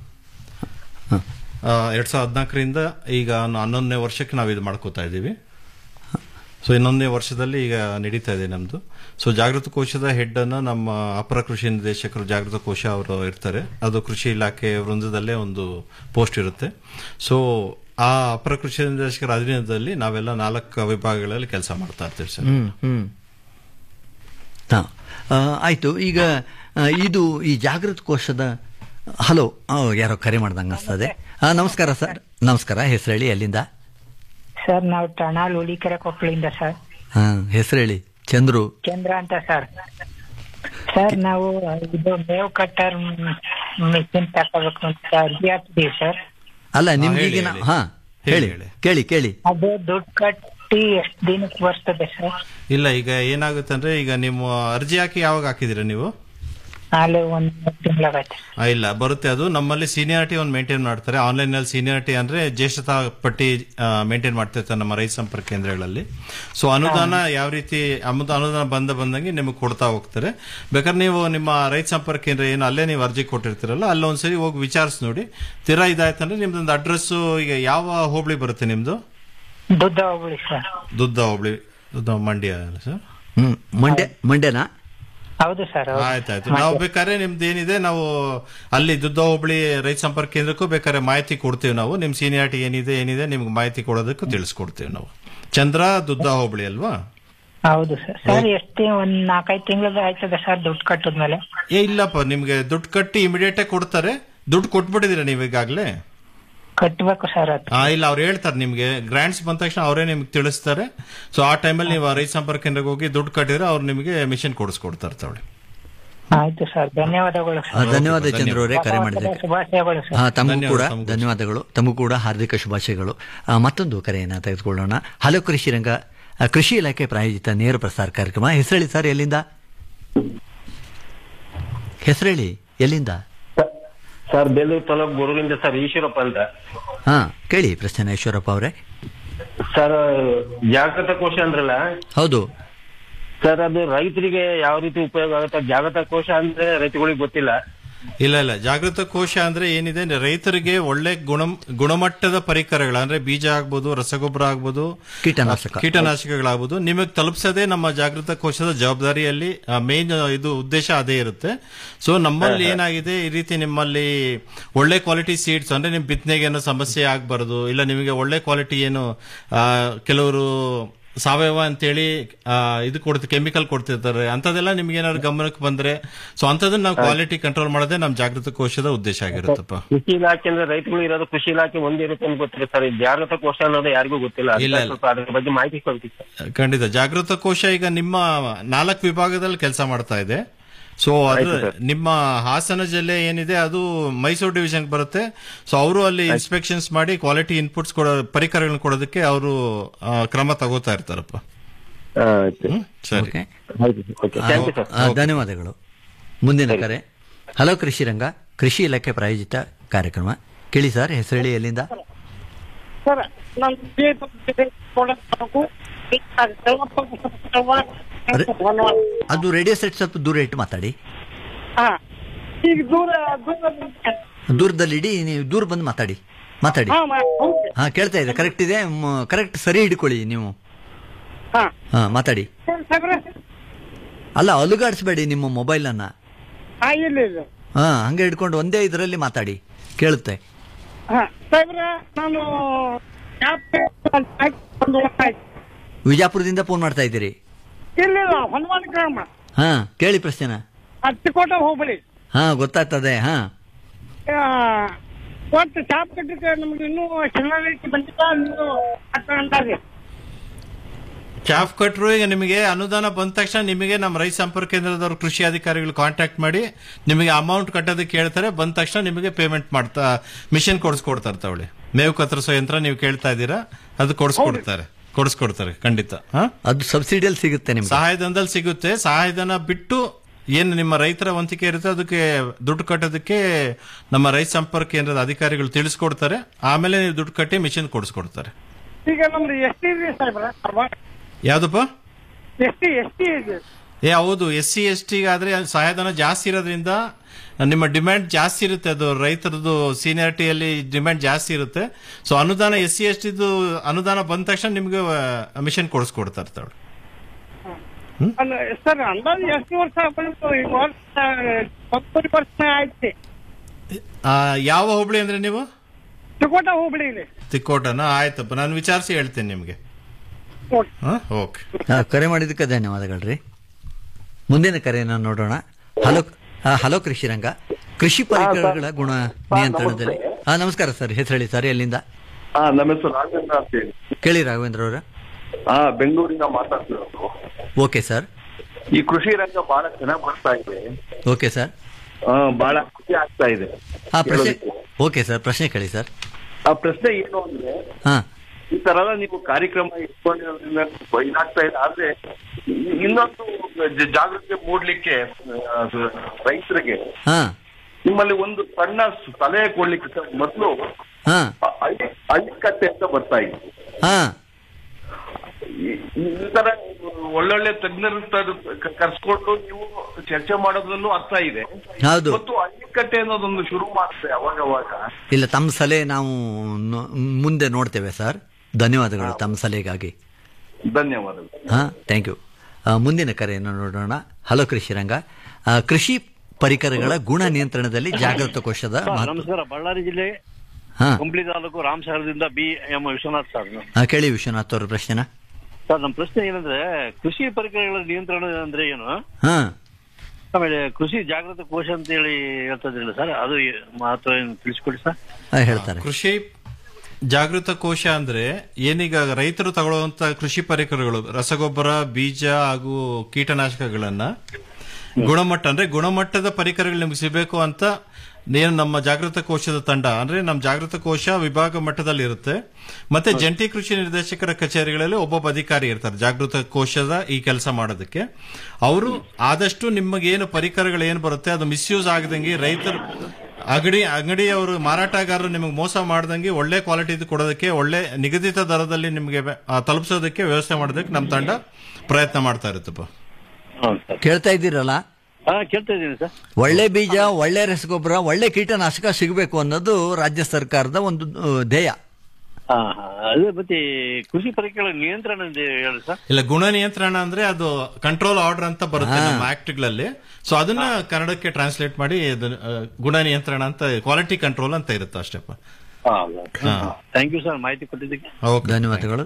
Speaker 6: ಎರಡು ಸಾವಿರದ ಹದಿನಾಲ್ಕರಿಂದ ಈಗ ಹನ್ನೊಂದನೇ ವರ್ಷಕ್ಕೆ ನಾವು ಇದು ಮಾಡ್ಕೋತಾ ಇದ್ದೀವಿ ಸೊ ಇನ್ನೊಂದನೇ ವರ್ಷದಲ್ಲಿ ಈಗ ನಡೀತಾ ಇದೆ ನಮ್ದು ಸೊ ಜಾಗೃತ ಕೋಶದ ಹೆಡ್ ಅನ್ನ ನಮ್ಮ ಅಪರ ಕೃಷಿ ನಿರ್ದೇಶಕರು ಜಾಗೃತ ಕೋಶ ಅವರು ಇರ್ತಾರೆ ಅದು ಕೃಷಿ ಇಲಾಖೆ ವೃಂದದಲ್ಲೇ ಒಂದು ಪೋಸ್ಟ್ ಇರುತ್ತೆ ಸೊ ಆ ಅಪರ ಕೃಷಿ ನಿರ್ದೇಶಕರ ಅಧೀನದಲ್ಲಿ ನಾವೆಲ್ಲ ನಾಲ್ಕು ವಿಭಾಗಗಳಲ್ಲಿ ಕೆಲಸ ಮಾಡ್ತಾ ಇರ್ತೀವಿ ಸರ್
Speaker 4: ಹ್ಮ್ ಹ್ಮ್ ಹಾಂ ಆಯಿತು ಈಗ ಆ, ಇದು ಈ ಜಾಗೃತ ಕೋಶದ ಹಲೋ ಆ, ಯಾರೋ ಕರೆ ಮಾಡ್ದಂಗೆ ಅನಿಸ್ತದೆ ಹಾಂ ನಮಸ್ಕಾರ ಸರ್ ನಮಸ್ಕಾರ ಹೆಸರು ಹೇಳಿ ಅಲ್ಲಿಂದ
Speaker 7: ಸರ್ ನಾವು ಟಣಾಲ್ ಹುಲಿಕೆರೆ ಕೊಪ್ಪಳಿಂದ ಸರ್
Speaker 4: ಹಾಂ ಹೆಸರು ಹೇಳಿ ಚಂದ್ರು
Speaker 7: ಚಂದ್ರ ಅಂತ ಸರ್ ಸರ್ ನಾವು ಇದು ಮೇವ್ ಕಟ್ಟರ್ ಮಿಷಿನ್ ತಗೋಬೇಕು ಅಂತ ಅರ್ಜಿ ಹಾಕ್ತೀವಿ ಸರ್
Speaker 4: ಅಲ್ಲ
Speaker 6: ಹೇಳಿ,
Speaker 4: ನಿಮ್ಗೀಗಿನ
Speaker 6: ಹೇಳಿ.
Speaker 4: ಹಾಂ
Speaker 6: ಹೇಳಿ,
Speaker 4: ಹೇಳಿ
Speaker 6: ಹೇಳಿ.
Speaker 4: ಕೇಳಿ ಕೇಳಿ
Speaker 7: ಅದು ದುಡ್ಡು ಕಟ್ಟಿ ಎಷ್ಟು ದಿನಕ್ಕೆ ಬರ್ತದೆ ಸರ್
Speaker 6: ಇಲ್ಲ ಈಗ ಏನಾಗುತ್ತೆ ಅಂದ್ರೆ ಈಗ ನಿಮ್ಮ ಅರ್ಜಿ ಹಾಕಿ ಯಾವಾಗ ಹಾಕಿದ್ದೀರಾ ನೀವು
Speaker 7: ಅಲ್ಲಿ ಒಂದ್ ತಿಂಗಳಾಗೈತೆ
Speaker 6: ಆ, ಇಲ್ಲ ಬರುತ್ತೆ ಅದು ನಮ್ಮಲ್ಲಿ ಸೀನಿಯಾರಿಟಿ ಒಂದು ಮೇಂಟೈನ್ ಮಾಡ್ತಾರೆ ಆನ್ಲೈನ್ ನಲ್ಲಿ ಸೀನಿಯಾರಿಟಿ ಅಂದ್ರೆ ಜ್ಯೇಷ್ಠತಾ ಪಟ್ಟಿ ಮೇಂಟೈನ್ ಮಾಡ್ತಿರ್ತಾರೆ ನಮ್ಮ ರೈತ ಸಂಪರ್ಕ ಕೇಂದ್ರಗಳಲ್ಲಿ ಸೊ ಅನುದಾನ ಯಾವ ರೀತಿ ಅಮು- ಅನುದಾನ ಬಂದ ಬಂದಂಗೆ ನಿಮಗೆ ಕೊಡ್ತಾ ಹೋಗ್ತಾರೆ ಬೇಕಾದ್ರೆ ನೀವು ನಿಮ್ಮ ರೈತ ಸಂಪರ್ಕ ಕೇಂದ್ರ ಏನು ಅಲ್ಲೇ ನೀವು ಅರ್ಜಿ ಕೊಟ್ಟಿರ್ತೀರಲ್ಲ ಅಲ್ಲ ಒಂದ್ಸರಿ ಹೋಗಿ ವಿಚಾರಿಸಿ ನೋಡಿ ತೀರಾ ಇದಾಯ್ತಂದ್ರೆ ನಿಮ್ದೊಂದು ಅಡ್ರೆಸ್ ಈಗ ಯಾವ ಹೋಬಳಿ ಬರುತ್ತೆ ನಿಮ್ದು
Speaker 7: ದುಡ್ಡ ಹೋಗ್ಬಿಡಿ ಸರ್
Speaker 6: ದುದ್ದ ಹೋಬಳಿ ದುದ್ದ ಮಂಡ್ಯ ಅಲ್ಲ ಸರ್
Speaker 4: ಹ್ಮ್ ಮಂಡ್ಯ ಮಂಡ್ಯನಾ
Speaker 7: ಹೌದು ಸರ್
Speaker 6: ಆಯ್ತಾಯ್ತು ನಾವು ಬೇಕಾದ್ರೆ ನಿಮ್ದು ಏನಿದೆ ನಾವು ಅಲ್ಲಿ ದುದ್ದ ಹೋಬಳಿ ರೈತ ಸಂಪರ್ಕ ಕೇಂದ್ರಕ್ಕೂ ಬೇಕಾದ್ರೆ ಮಾಹಿತಿ ಕೊಡ್ತೀವಿ ನಾವು ನಿಮ್ ಸೀನಿಯಾರಿಟಿ ಏನಿದೆ ಏನಿದೆ ನಿಮ್ಗೆ ಮಾಹಿತಿ ಕೊಡೋದಕ್ಕೂ ತಿಳಿಸ್ಕೊಡ್ತೀವಿ ನಾವು ಚಂದ್ರ ದುದ್ದ ಹೋಬಳಿ ಅಲ್ವಾ
Speaker 7: ಹೌದು ಸರ್ ಸರ್ ಎಷ್ಟು ಒಂದ್ ನಾಲ್ಕೈದು ತಿಂಗಳ ಆಯ್ತದ ಸರ್ ದುಡ್ಡು ಕಟ್ಟದ್ಮೇಲೆ
Speaker 6: ಏ ಇಲ್ಲಪ್ಪ ನಿಮ್ಗೆ ದುಡ್ಡು ಕಟ್ಟಿ ಇಮಿಡಿಯೇಟ್ ಆಗಿ ಕೊಡ್ತಾರೆ ದುಡ್ಡು ಕೊಟ್ಬಿಟ್ಟಿದ್ದೀರಾ ನೀವು ಈಗಾಗಲೇ
Speaker 7: ಕಟ್ಬೇಕು ಸರ್ ಅದು
Speaker 6: ಆ ಇಲ್ಲ ಅವ್ರು ಹೇಳ್ತಾರೆ ನಿಮ್ಗೆ ಗ್ರಾಂಟ್ಸ್ ಬಂದ ತಕ್ಷಣ ಅವರೇ ನಿಮ್ಗೆ ತಿಳಿಸ್ತಾರೆ ಸೊ ಆ ಟೈಮಲ್ಲಿ ನೀವು ಆ ರೈತ ಸಂಪರ್ಕ ಕೇಂದ್ರಕ್ಕೆ ಹೋಗಿ ದುಡ್ಡು ಕಟ್ಟಿದ್ರೆ ಅವ್ರು ನಿಮಗೆ ಮಿಷನ್ ಕೊಡಿಸ್ಕೊಡ್ತಾರೆ ತಗೊಳ್ಳಿ
Speaker 7: ಆಯ್ತು ಸರ್ ಧನ್ಯವಾದಗಳು
Speaker 4: ಆ,
Speaker 7: ಸರ್
Speaker 4: ಧನ್ಯವಾದ
Speaker 6: ಧನ್ಯವಾದ.
Speaker 4: ಚಂದ್ರ ಅವರೇ ಕರೆ
Speaker 7: ಹೊಸ
Speaker 4: ಮಾಡಿದ್ದಕ್ಕೆ
Speaker 7: ಶುಭಾಶಯಗಳು ಸರ್
Speaker 4: ಆ, ತಮಗೂ
Speaker 6: ಧನ್ಯವಾದ,
Speaker 4: ಕೂಡ
Speaker 6: ತಮಗೂ.
Speaker 4: ಧನ್ಯವಾದಗಳು ತಮಗೂ ಕೂಡ ಹಾರ್ದಿಕ ಶುಭಾಶಯಗಳು ಆ, ಮತ್ತೊಂದು ಕರೆಯನ್ನು ತೆಗೆದುಕೊಳ್ಳೋಣ ಹಲೋ ಕೃಷಿ ರಂಗ ಆ, ಕೃಷಿ ಇಲಾಖೆ ಪ್ರಾಯೋಜಿತ ನೇರ ಪ್ರಸಾರ ಕಾರ್ಯಕ್ರಮ ಹೆಸರೇಳಿ ಸರ್ ಎಲ್ಲಿಂದ ಹೆಸರೇಳಿ ಎಲ್ಲಿಂದ
Speaker 8: ಸರ್ ಬೇಲೂರು ತಾಲೂಕು ಗುರುವಿಂದ ಸರ್ ಈಶ್ವರಪ್ಪ ಅಂತ
Speaker 4: ಹಾ ಕೇಳಿ ಪ್ರಶ್ನೆ ಈಶ್ವರಪ್ಪ ಅವರೇ
Speaker 8: ಸರ್ ಜಾಗೃತ ಕೋಶ ಅಂದ್ರಲ್ಲ
Speaker 4: ಹೌದು
Speaker 8: ಸರ್ ಅದು ರೈತರಿಗೆ ಯಾವ ರೀತಿ ಉಪಯೋಗ ಆಗುತ್ತೆ ಜಾಗೃತ ಕೋಶ ಅಂದ್ರೆ ರೈತಗಳಿಗೆ ಗೊತ್ತಿಲ್ಲ
Speaker 6: ಇಲ್ಲ ಇಲ್ಲ ಜಾಗೃತ ಕೋಶ ಅಂದ್ರೆ ಏನಿದೆ ರೈತರಿಗೆ ಒಳ್ಳೆ ಗುಣ ಗುಣಮಟ್ಟದ ಪರಿಕರಗಳು ಅಂದ್ರೆ ಬೀಜ ಆಗ್ಬೋದು ರಸಗೊಬ್ಬರ ಆಗ್ಬೋದು
Speaker 4: ಕೀಟನಾಶಕ.
Speaker 6: ಕೀಟನಾಶಕಗಳಾಗ್ಬೋದು ನಿಮಗೆ ತಲುಪಿಸೋದೇ ನಮ್ಮ ಜಾಗೃತ ಕೋಶದ ಜವಾಬ್ದಾರಿಯಲ್ಲಿ ಮೇನ್ ಇದು ಉದ್ದೇಶ ಅದೇ ಇರುತ್ತೆ ಸೊ ನಮ್ಮಲ್ಲಿ ಏನಾಗಿದೆ ಈ ರೀತಿ ನಿಮ್ಮಲ್ಲಿ ಒಳ್ಳೆ ಕ್ವಾಲಿಟಿ ಸೀಡ್ಸ್ ಅಂದ್ರೆ ನಿಮ್ ಬಿತ್ತನೆಗೆ ಏನೋ ಸಮಸ್ಯೆ ಆಗ್ಬಾರ್ದು ಇಲ್ಲ ನಿಮಗೆ ಒಳ್ಳೆ ಕ್ವಾಲಿಟಿ ಏನು ಆ, ಕೆಲವರು ಸಾವಯವ ಅಂತೇಳಿ ಆ, ಇದು ಕೊಡ್ತಿ ಕೆಮಿಕಲ್ ಕೊಡ್ತಿರ್ತಾರೆ ಅಂತದೆಲ್ಲ ನಿಮ್ಗೆ ಏನಾದ್ರು ಗಮನಕ್ಕೆ ಬಂದ್ರೆ ಸೊ ಅಂತದನ್ನ ನಾವು ಕ್ವಾಲಿಟಿ ಕಂಟ್ರೋಲ್ ಮಾಡೋದೇ ನಮ್ಮ ಜಾಗೃತ ಕೋಶದ ಉದ್ದೇಶ ಆಗಿರುತ್ತಪ್ಪ
Speaker 8: ಕೃಷಿ ಇಲಾಖೆ ಅಂದ್ರೆ ರೈತಗಳು ಇರೋದು ಕೃಷಿ ಇಲಾಖೆ ಒಂದಿರುತ್ತೆ ಅಂತ ಗೊತ್ತಿಲ್ಲ ಸರ್ ಈ ಜಾಗೃತ ಕೋಶ ಅನ್ನೋದು ಯಾರಿಗೂ ಗೊತ್ತಿಲ್ಲ ಅದಕ್ಕೆ
Speaker 6: ಇಲ್ಲ, ಇಲ್ಲ.
Speaker 8: ಸ್ವಲ್ಪ ಅದ್ರ ಬಗ್ಗೆ ಮಾಹಿತಿ ಕೊಡ್ತೀವಿ ಸರ್
Speaker 6: ಖಂಡಿತ ಜಾಗೃತ ಕೋಶ ಈಗ ನಿಮ್ಮ ನಾಲ್ಕು ವಿಭಾಗದಲ್ಲಿ ಕೆಲಸ ಮಾಡ್ತಾ ಇದೆ ಸೊ ಅದು
Speaker 8: ಆಯ್ತು ಸರ್.
Speaker 6: ನಿಮ್ಮ ಹಾಸನ ಜಿಲ್ಲೆ ಏನಿದೆ ಅದು ಮೈಸೂರು ಡಿವಿಷನ್ ಬರುತ್ತೆ ಸೊ ಅವರು ಅಲ್ಲಿ ಇನ್ಸ್ಪೆಕ್ಷನ್ಸ್ ಮಾಡಿ ಕ್ವಾಲಿಟಿ ಇನ್ಪುಟ್ಸ್ ಕೊಡೋ ಪರಿಕರಗಳನ್ನ ಕೊಡೋದಕ್ಕೆ ಅವರು ಕ್ರಮ ತಗೋತಾ ಇರ್ತಾರಪ್ಪ
Speaker 8: ಹಾ, ಆಯ್ತು
Speaker 6: ಹ್ಮ್? ಸರಿ
Speaker 4: ಓಕೆ
Speaker 8: ಆಯ್ತು sir okay thank you sir
Speaker 4: ಆ, ಧನ್ಯವಾದಗಳು ಮುಂದಿನ ಕರೆ ಹಲೋ ಕೃಷಿ ರಂಗ ಕೃಷಿ ಇಲಾಖೆ ಪ್ರಾಯೋಜಿತ ಕಾರ್ಯಕ್ರಮ ಕೇಳಿ ಸರ್ ಹೆಸರೇಳಿ ಎಲ್ಲಿಂದ
Speaker 9: ಸರ್
Speaker 4: ಅರೆ, ಅದು ರೇಡಿಯೋ ಸೆಟ್ ಸ್ವಲ್ಪ ದೂರ ಇಟ್ಟು ಮಾತಾಡಿ
Speaker 9: ಹಾ ಈಗ ದೂರ ದೂರ
Speaker 4: ದೂರದಲ್ಲಿ ಇಡಿ ನೀವು ದೂರ ಬಂದು ಮಾತಾಡಿ ಮಾತಾಡಿ
Speaker 9: ಹಾ ಮಾ- ಹೌದು.
Speaker 4: ಹಾ ಕೇಳ್ತಾ ಇದೆ ಕರೆಕ್ಟ್ ಇದೆ ಕರೆಕ್ಟ್ ಸರಿ ಹಿಡ್ಕೊಳ್ಳಿ ನೀವು
Speaker 9: ಹಾ
Speaker 4: ಹಾ ಮಾತಾಡಿ
Speaker 9: ಸರ್, ಸಾಹೇಬ್ರೆ
Speaker 4: ಅಲ್ಲ ಅಲುಗಾಡಿಸ್ಬೇಡಿ ನಿಮ್ಮ ಮೊಬೈಲ್ ಅನ್ನ
Speaker 9: ಹಾ ಇಲ್ಲ ಇಲ್ಲ
Speaker 4: ಹಾ ಹಂಗೆ ಹಿಡ್ಕೊಂಡು ಒಂದೇ ಇದರಲ್ಲಿ ಮಾತಾಡಿ ಕೇಳುತ್ತೆ
Speaker 9: ಹಾ ಸಾಹೇಬ್ರೆ ನಾನು ಯಾಪ್ ಒಂದು ವರ್ಷ ಆಯ್ತು
Speaker 4: ವಿಜಾಪುರದಿಂದ ಫೋನ್ ಮಾಡ್ತಾ ಇದ್ದೀರಿ
Speaker 9: ಇಲ್ಲ ಇಲ್ಲ ಹನುಮಾನ ಗ್ರಾಮ
Speaker 4: ಹಾ ಕೇಳಿ ಪ್ರಶ್ನೆನ
Speaker 9: ಹತ್ತಿಕೋಟ ಹೋಬಳಿ
Speaker 4: ಹಾ ಗೊತ್ತಾಗ್ತದೆ ಹಾ
Speaker 9: ಆ, ಒಟ್ಟು ಚಾಪ್ ಕಟ್ಟಿದ್ರೆ ನಮ್ಗೆ ಇನ್ನೂ ಚೆನ್ನಾಗಿ ಬಂದಿಲ್ಲ ನೀವು ಅಂತಾರೆ
Speaker 6: ಚಾಫ್ ಕಟ್ರು ಈಗ ನಿಮಗೆ ಅನುದಾನ ಬಂದ ತಕ್ಷಣ ನಿಮಗೆ ನಮ್ಮ ರೈತ ಸಂಪರ್ಕ ಕೇಂದ್ರದವ್ರು ಕೃಷಿ ಅಧಿಕಾರಿಗಳು ಕಾಂಟ್ಯಾಕ್ಟ್ ಮಾಡಿ ನಿಮಗೆ ಅಮೌಂಟ್ ಕಟ್ಟೋದಕ್ಕೆ ಹೇಳ್ತಾರೆ ಬಂದ ತಕ್ಷಣ ನಿಮಗೆ ಪೇಮೆಂಟ್ ಮಾಡ್ತಾ ಮಿಷನ್ ಕೊಡಿಸ್ಕೊಡ್ತಾರೆ ತಗೊಳ್ಳಿ ಮೇವು ಕತ್ತರಿಸೋ ಯಂತ್ರ ನೀವು ಕೇಳ್ತಾ ಇದ್ದೀರಾ ಅದು ಕೊಡಿಸ್ಕೊಡ್ತಾರೆ ಕೊಡಿಸ್ಕೊಡ್ತಾರೆ ಖಂಡಿತ ಹಾ
Speaker 4: ಅದು ಸಬ್ಸಿಡಿಯಲ್ಲಿ ಸಿಗುತ್ತೆ ನಿಮ್ಗೆ
Speaker 6: ಸಹಾಯಧನದಲ್ಲಿ ಸಿಗುತ್ತೆ ಸಹಾಯಧನ ಬಿಟ್ಟು ಏನು ನಿಮ್ಮ ರೈತರ ವಂತಿಕೆ ಇರುತ್ತೆ ಅದಕ್ಕೆ ದುಡ್ಡು ಕಟ್ಟೋದಕ್ಕೆ ನಮ್ಮ ರೈತ ಸಂಪರ್ಕ ಕೇಂದ್ರದ ಅಧಿಕಾರಿಗಳು ತಿಳಿಸ್ಕೊಡ್ತಾರೆ ಆಮೇಲೆ ನೀವು ದುಡ್ಡು ಕಟ್ಟಿ ಮಿಷನ್ ಕೊಡಿಸ್ಕೊಡ್ತಾರೆ
Speaker 9: ಈಗ ನಮ್ದು ಎಷ್ಟಿ ಇದೆ ಸಾಹೇಬ್ರ
Speaker 6: ಯಾವ್ದಪ್ಪ
Speaker 9: ಎಷ್ಟಿ ಎಷ್ಟಿ ಇದೆ
Speaker 6: ಏ ಹೌದು ಎಸ್ ಸಿ ಎಸ್ ಟಿಗಾದ್ರೆ ಸಹಾಯಧನ ಜಾಸ್ತಿ ಇರೋದ್ರಿಂದ ನಿಮ್ಮ ಡಿಮ್ಯಾಂಡ್ ಜಾಸ್ತಿ ಇರುತ್ತೆ ಅದು ರೈತರದ್ದು ಸೀನಿಯಾರಿಟಿಯಲ್ಲಿ ಡಿಮ್ಯಾಂಡ್ ಜಾಸ್ತಿ ಇರುತ್ತೆ ಸೊ ಅನುದಾನ ಎಸ್ ಸಿ ಎಸ್ ಟಿದು ಅನುದಾನ ಬಂದ ತಕ್ಷಣ ನಿಮ್ಗೆ ಮಿಷನ್ ಕೊಡಿಸ್ಕೊಡ್ತಾರೆ ತಗೊಳ್ಳಿ
Speaker 9: ಅಲ್ಲ ಸರ್ ಅಂದಾಜು ಎಷ್ಟು ವರ್ಷ ಬಂತು ಈ ವರ್ಷ ಹತ್ತೊಂದು ವರ್ಷ ಆಯ್ತು
Speaker 6: ಆ, ಯಾವ ಹೋಬಳಿ ಅಂದ್ರೆ ನೀವು
Speaker 9: ತಿಕೋಟ ಹೋಬಳಿ ಇದೆ
Speaker 6: ತಿಕ್ಕೋಟನ ಆಯ್ತಪ್ಪ ನಾನು ವಿಚಾರಿಸಿ ಹೇಳ್ತೇನೆ ನಿಮ್ಗೆ
Speaker 9: ಓಕೆ.
Speaker 6: ಓಕೆ
Speaker 4: ಹಾ, ಕರೆ ಮಾಡಿದ್ದಕ್ಕೆ ಧನ್ಯವಾದಗಳ್ರಿ ಮುಂದಿನ ಕರೆಯನ್ನು ನೋಡೋಣ ಹಲೋ ಹಾ, ಹಲೋ ಕೃಷಿ ರಂಗ ಕೃಷಿ ಪರಿಕರಗಳ ಗುಣ ನಿಯಂತ್ರಣದಲ್ಲಿ ಹಾ ನಮಸ್ಕಾರ ಸರ್ ಹೆಸರು ಹೇಳಿ ಸರ್ ಎಲ್ಲಿಂದ
Speaker 10: ಹಾ ನಮ್ಮ ಹೆಸರು ರಾಘವೇಂದ್ರ ಅಂತ ಹೇಳಿ
Speaker 4: ಕೇಳಿ ರಾಘವೇಂದ್ರ ಅವರ
Speaker 10: ಹಾ ಬೆಂಗಳೂರಿಂದ ಮಾತಾಡ್ತಿರೋದು
Speaker 4: ಓಕೆ ಸರ್
Speaker 10: ಈ ಕೃಷಿ ರಂಗ ಬಹಳ ಚೆನ್ನಾಗಿ ಬರ್ತಾ ಇದೆ
Speaker 4: ಓಕೆ ಸರ್
Speaker 10: ಆ, ಬಹಳ ಖುಷಿ ಆಗ್ತಾ ಇದೆ
Speaker 4: ಹಾ ಪ್ರಶ್ನೆ
Speaker 10: ಕೇಳೋದಕ್ಕೆ.
Speaker 4: ಓಕೆ ಸರ್ ಪ್ರಶ್ನೆ ಕೇಳಿ ಸರ್
Speaker 10: ಆ ಪ್ರಶ್ನೆ ಏನು ಅಂದ್ರೆ
Speaker 4: ಹಾ
Speaker 10: ಈ ತರ ಎಲ್ಲ ನೀವು ಕಾರ್ಯಕ್ರಮ ಇಟ್ಕೊಂಡಿರೋದ್ರಿಂದ ಇದಾಗ್ತಾ ಇದೆ ಆದ್ರೆ ಇ- ಇನ್ನೊಂದು ಜ- ಜಾಗೃತಿ ಮೂಡ್ಲಿಕ್ಕೆ ಆ, ಸ- ರೈತರಿಗೆ
Speaker 4: ಹಾ
Speaker 10: ನಿಮ್ಮಲ್ಲಿ ಒಂದು ಸಣ್ಣ ಸ- ಸಲಹೆ ಕೊಡ್ಲಿಕ್ಕೆ ಸರ್ ಮೊದಲು
Speaker 4: ಹಾ
Speaker 10: ಅಳಿಕಟ್ಟೆ ಅಂತ ಬರ್ತಾ ಇತ್ತು
Speaker 4: ಹಾ
Speaker 10: ಈ- ಈ ತರ ಒಳ್ಳೊಳ್ಳೆ ತಜ್ಞರ ಕರ್ಸ್ಕೊಂಡು ನೀವು ಚರ್ಚೆ ಮಾಡೋದ್ರಲ್ಲೂ ಅರ್ಥ ಇದೆ
Speaker 4: ಹೌದು.
Speaker 10: ಮತ್ತು ಅಳಿಕಟ್ಟೆ ಅನ್ನೋದೊಂದು ಶುರು ಮಾಡ್ತದೆ ಅವಾಗ ಅವಾಗ
Speaker 4: ಇಲ್ಲ ತಮ್ಮ ಸಲಹೆ ನಾವು ನೋ- ಮುಂದೆ ನೋಡ್ತೇವೆ ಸರ್ ಧನ್ಯವಾದಗಳು ತಮ್ಮ ಸಲಹೆಗಾಗಿ
Speaker 10: ಧನ್ಯವಾದಗಳು
Speaker 4: ಹಾಂ ಥ್ಯಾಂಕ್ ಯು ಮುಂದಿನ ಕರೆಯನ್ನು ನೋಡೋಣ ಹಲೋ ಕೃಷಿರಂಗ ಆ, ಕೃಷಿ ಪರಿಕರಗಳ ಗುಣ ನಿಯಂತ್ರಣದಲ್ಲಿ ಜಾಗೃತ ಕೋಶದ
Speaker 11: ಸರ್,
Speaker 4: ಮಹತ್ವ
Speaker 11: ನಮಸ್ಕಾರ ಬಳ್ಳಾರಿ ಜಿಲ್ಲೆ
Speaker 4: ಹಾ
Speaker 11: ಕಂಪ್ಲಿ ತಾಲೂಕು ರಾಮಸಾಗರದಿಂದ ಬಿ ಎಂ ವಿಶ್ವನಾಥ್ ಸರ್
Speaker 4: ಆ, ಕೇಳಿ ವಿಶ್ವನಾಥ್ ಅವ್ರ ಪ್ರಶ್ನೆನ
Speaker 11: ಸರ್ ನಮ್ಮ ಪ್ರಶ್ನೆ ಏನಂದ್ರೆ ಕೃಷಿ ಪರಿಕರಗಳ ನಿಯಂತ್ರಣ ಅಂದ್ರೆ ಏನು
Speaker 4: ಹಾ
Speaker 11: ಆಮೇಲೆ ಕೃಷಿ ಜಾಗೃತ ಕೋಶ ಅಂತ ಹೇಳಿ ಹೇಳ್ತಾ ಇದ್ರಲ್ಲ ಸರ್ ಅದು ಏ- ಮಹತ್ವ ಏನು ತಿಳಿಸ್ಕೊಡಿ ಸರ್
Speaker 4: ಆ, ಹೇಳ್ತಾರೆ
Speaker 6: ಕೃಷಿ ಜಾಗೃತ ಕೋಶ ಅಂದ್ರೆ ಏನೀಗ ರೈತರು ತಗೊಳ್ಳುವಂತ ಕೃಷಿ ಪರಿಕರಗಳು ರಸಗೊಬ್ಬರ ಬೀಜ ಹಾಗೂ ಕೀಟನಾಶಕಗಳನ್ನ ಗುಣಮಟ್ಟ ಅಂದ್ರೆ ಗುಣಮಟ್ಟದ ಪರಿಕರಗಳು ನಿಮ್ಗೆ ಸಿಗಬೇಕು ಅಂತ ಏನು ನಮ್ಮ ಜಾಗೃತ ಕೋಶದ ತಂಡ ಅಂದ್ರೆ ನಮ್ಮ ಜಾಗೃತ ಕೋಶ ವಿಭಾಗ ಮಟ್ಟದಲ್ಲಿ ಇರುತ್ತೆ ಮತ್ತೆ ಜಂಟಿ ಕೃಷಿ ನಿರ್ದೇಶಕರ ಕಚೇರಿಗಳಲ್ಲಿ ಒಬ್ಬೊಬ್ಬ ಅಧಿಕಾರಿ ಇರ್ತಾರೆ ಜಾಗೃತ ಕೋಶದ ಈ ಕೆಲಸ ಮಾಡೋದಕ್ಕೆ ಅವರು ಆದಷ್ಟು ನಿಮಗೇನು ಪರಿಕರಗಳು ಏನು ಬರುತ್ತೆ ಅದು ಮಿಸ್ಯೂಸ್ ಆಗದಂಗೆ ರೈತರು ಅಂಗಡಿ ಅಂಗಡಿಯವರು ಮಾರಾಟಗಾರರು ನಿಮಗೆ ಮೋಸ ಮಾಡ್ದಂಗೆ ಒಳ್ಳೆ ಕ್ವಾಲಿಟಿ ಕೊಡೋದಕ್ಕೆ ಒಳ್ಳೆ ನಿಗದಿತ ದರದಲ್ಲಿ ನಿಮಗೆ ಆ, ತಲುಪಿಸೋದಕ್ಕೆ ವ್ಯವಸ್ಥೆ ಮಾಡೋದಕ್ಕೆ ನಮ್ಮ ತಂಡ ಪ್ರಯತ್ನ ಮಾಡ್ತಾ ಇರುತ್ತಪ್ಪ
Speaker 4: ಕೇಳ್ತಾ ಇದ್ದೀರಲ್ಲ
Speaker 11: ಹಾ ಕೇಳ್ತಾ ಇದ್ದೀನಿ ಸರ್
Speaker 4: ಒಳ್ಳೆ ಬೀಜ ಒಳ್ಳೆ ರಸಗೊಬ್ಬರ ಒಳ್ಳೆ ಕೀಟನಾಶಕ ಸಿಗಬೇಕು ಅನ್ನೋದು ರಾಜ್ಯ ಸರ್ಕಾರದ ಒಂದು ಆ, ಧ್ಯೇಯ
Speaker 11: ಹಾ ಹಾ ಅದೇ ಮತ್ತೆ ಕೃಷಿ ಪರಿಕರಗಳ ನಿಯಂತ್ರಣ ಅಂತ ಹೇಳಿ ಸರ್
Speaker 6: ಇಲ್ಲ ಗುಣ ನಿಯಂತ್ರಣ ಅಂದ್ರೆ ಅದು ಕಂಟ್ರೋಲ್ ಆರ್ಡರ್ ಅಂತ ಬರುತ್ತೆ
Speaker 4: ಹಾ.
Speaker 6: ನಮ್ಮ ಆಕ್ಟ್ಗಳಲ್ಲಿ ಸೊ ಅದನ್ನ ಕನ್ನಡಕ್ಕೆ ಟ್ರಾನ್ಸ್ಲೇಟ್ ಮಾಡಿ ಅದು, ಆ, ಗುಣ ನಿಯಂತ್ರಣ ಅಂತ ಕ್ವಾಲಿಟಿ ಕಂಟ್ರೋಲ್ ಅಂತ ಇರುತ್ತೆ ಅಷ್ಟೇಪ್ಪ ಹಾ.
Speaker 11: ಥ್ಯಾಂಕ್ ಯು ಸರ್ ಮಾಹಿತಿ ಕೊಟ್ಟಿದ್ದಕ್ಕೆ
Speaker 4: ಧನ್ಯವಾದಗಳು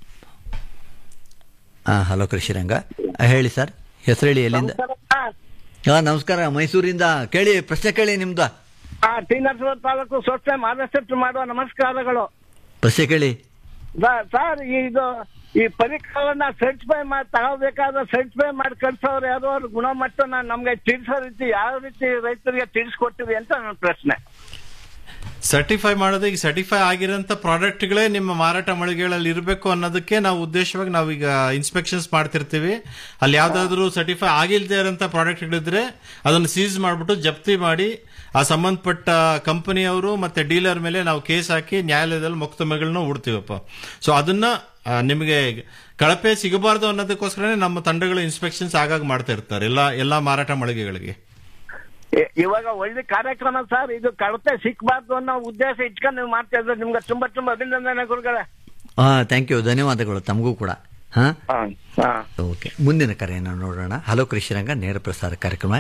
Speaker 4: ಆ, ಹಲೋ ಕೃಷಿರಂಗ ಆ, ಹೇಳಿ ಸರ್ ಹೆಸರು ಹೇಳಿ ಎಲ್ಲಿಂದ ಹಾ ನಮಸ್ಕಾರ ಮೈಸೂರಿಂದ ಕೇಳಿ ಪ್ರಶ್ನೆ ಕೇಳಿ ನಿಮ್ದು
Speaker 9: ಆ ಟಿ ನರಸೀಪುರ ತಾಲೂಕು ಸ್ವಚ್ಛ ಮಾನಸೆಟ್ ಮಾಡುವ ನಮಸ್ಕಾರಗಳು
Speaker 4: ಪ್ರಶ್ನೆ ಕೇಳಿ
Speaker 9: ಸ- ಸರ್ ಇದು ಈ ಪರಿಕರವನ್ನ ಸರ್ಟಿಫೈ ಮಾಡಿ ತಗೋಬೇಕಾದ್ರೆ ಸರ್ಟಿಫೈ ಮಾಡಿ ಕಳ್ಸೋರು ಯಾರೋ ಅವ್ರ ಗುಣಮಟ್ಟನ ನಮ್ಗೆ ತಿಳಿಸೋ ರೀತಿ ಯಾವ ರೀತಿ ರೈತರಿಗೆ ತಿಳಿಸ್ಕೊಟ್ಟಿವಿ ಅಂತ ನನ್ನ ಪ್ರಶ್ನೆ
Speaker 6: ಸರ್ಟಿಫೈ ಮಾಡೋದು ಈಗ ಸರ್ಟಿಫೈ ಆಗಿರೋಂಥ ಪ್ರಾಡಕ್ಟ್ಗಳೇ ನಿಮ್ಮ ಮಾರಾಟ ಮಳಿಗೆಗಳಲ್ಲಿ ಇರಬೇಕು ಅನ್ನೋದಕ್ಕೆ ನಾವು ಉದ್ದೇಶವಾಗಿ ನಾವೀಗ ಇನ್ಸ್ಪೆಕ್ಷನ್ಸ್ ಮಾಡ್ತಿರ್ತೀವಿ ಅಲ್ಲಿ ಯಾವ್ದಾದ್ರು ಸರ್ಟಿಫೈ ಆಗಿಲ್ಲದೆ ಇರೋಂಥ ಪ್ರಾಡಕ್ಟ್ಗಳಿದ್ರೆ ಅದನ್ನು ಸೀಸ್ ಮಾಡಿಬಿಟ್ಟು ಜಪ್ತಿ ಮಾಡಿ ಆ ಸಂಬಂಧಪಟ್ಟ ಕಂಪನಿಯವರು ಮತ್ತೆ ಡೀಲರ್ ಮೇಲೆ ನಾವು ಕೇಸ್ ಹಾಕಿ ನ್ಯಾಯಾಲಯದಲ್ಲಿ ಮೊಕದ್ದಮೆಗಳನ್ನ ಹೂಡ್ತೀವಪ್ಪ ಸೊ ಅದನ್ನ ಆ, ನಿಮಗೆ ಕಳಪೆ ಸಿಗಬಾರ್ದು ಅನ್ನೋದಕ್ಕೋಸ್ಕರನೇ ನಮ್ಮ ತಂಡಗಳು ಇನ್ಸ್ಪೆಕ್ಷನ್ಸ್ ಆಗಾಗ ಮಾಡ್ತಾ ಇರ್ತಾರೆ ಎಲ್ಲ ಎಲ್ಲಾ ಮಾರಾಟ ಮಳಿಗೆಗಳಿಗೆ
Speaker 9: ಇ- ಇವಾಗ ಒಳ್ಳೆ ಕಾರ್ಯಕ್ರಮ ಸರ್ ಇದು ಕಳತೆ ಸಿಕ್ಬಾರ್ದು ಅನ್ನೋ ಉದ್ದೇಶ ಇಟ್ಕೊಂಡು ನೀವು ಮಾಡ್ತಾ ಇದ್ರೆ ನಿಮ್ಗೆ ತುಂಬಾ ತುಂಬಾ ಅಭಿನಂದನೆ ಗುರುಗಳೇ
Speaker 4: ಹಾ ಥ್ಯಾಂಕ್ ಯು ಧನ್ಯವಾದಗಳು ತಮಗೂ ಕೂಡ ಹಾ ಓಕೆ ಮುಂದಿನ ಕರೆಯನ್ನು ನೋಡೋಣ ಹಲೋ ಕೃಷಿರಂಗ ನೇರ ಪ್ರಸಾರ ಕಾರ್ಯಕ್ರಮ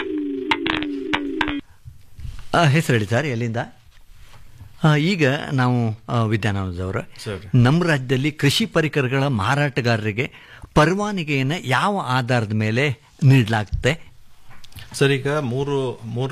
Speaker 4: ಆ, ಹೆಸರು ಹೇಳಿ ಸರ್ ಎಲ್ಲಿಂದ ಆ, ಈಗ ನಾವು ಆ, ವಿದ್ಯಾನಂದವರು
Speaker 6: ಸರಿ.
Speaker 4: ನಮ್ಮ ರಾಜ್ಯದಲ್ಲಿ ಕೃಷಿ ಪರಿಕರಗಳ ಮಾರಾಟಗಾರರಿಗೆ ಪರವಾನಗಿಯನ್ನು ಯಾವ ಆಧಾರದ ಮೇಲೆ ನೀಡಲಾಗುತ್ತೆ
Speaker 6: ಸರ್ ಈಗ ಮೂರು ಮೂರ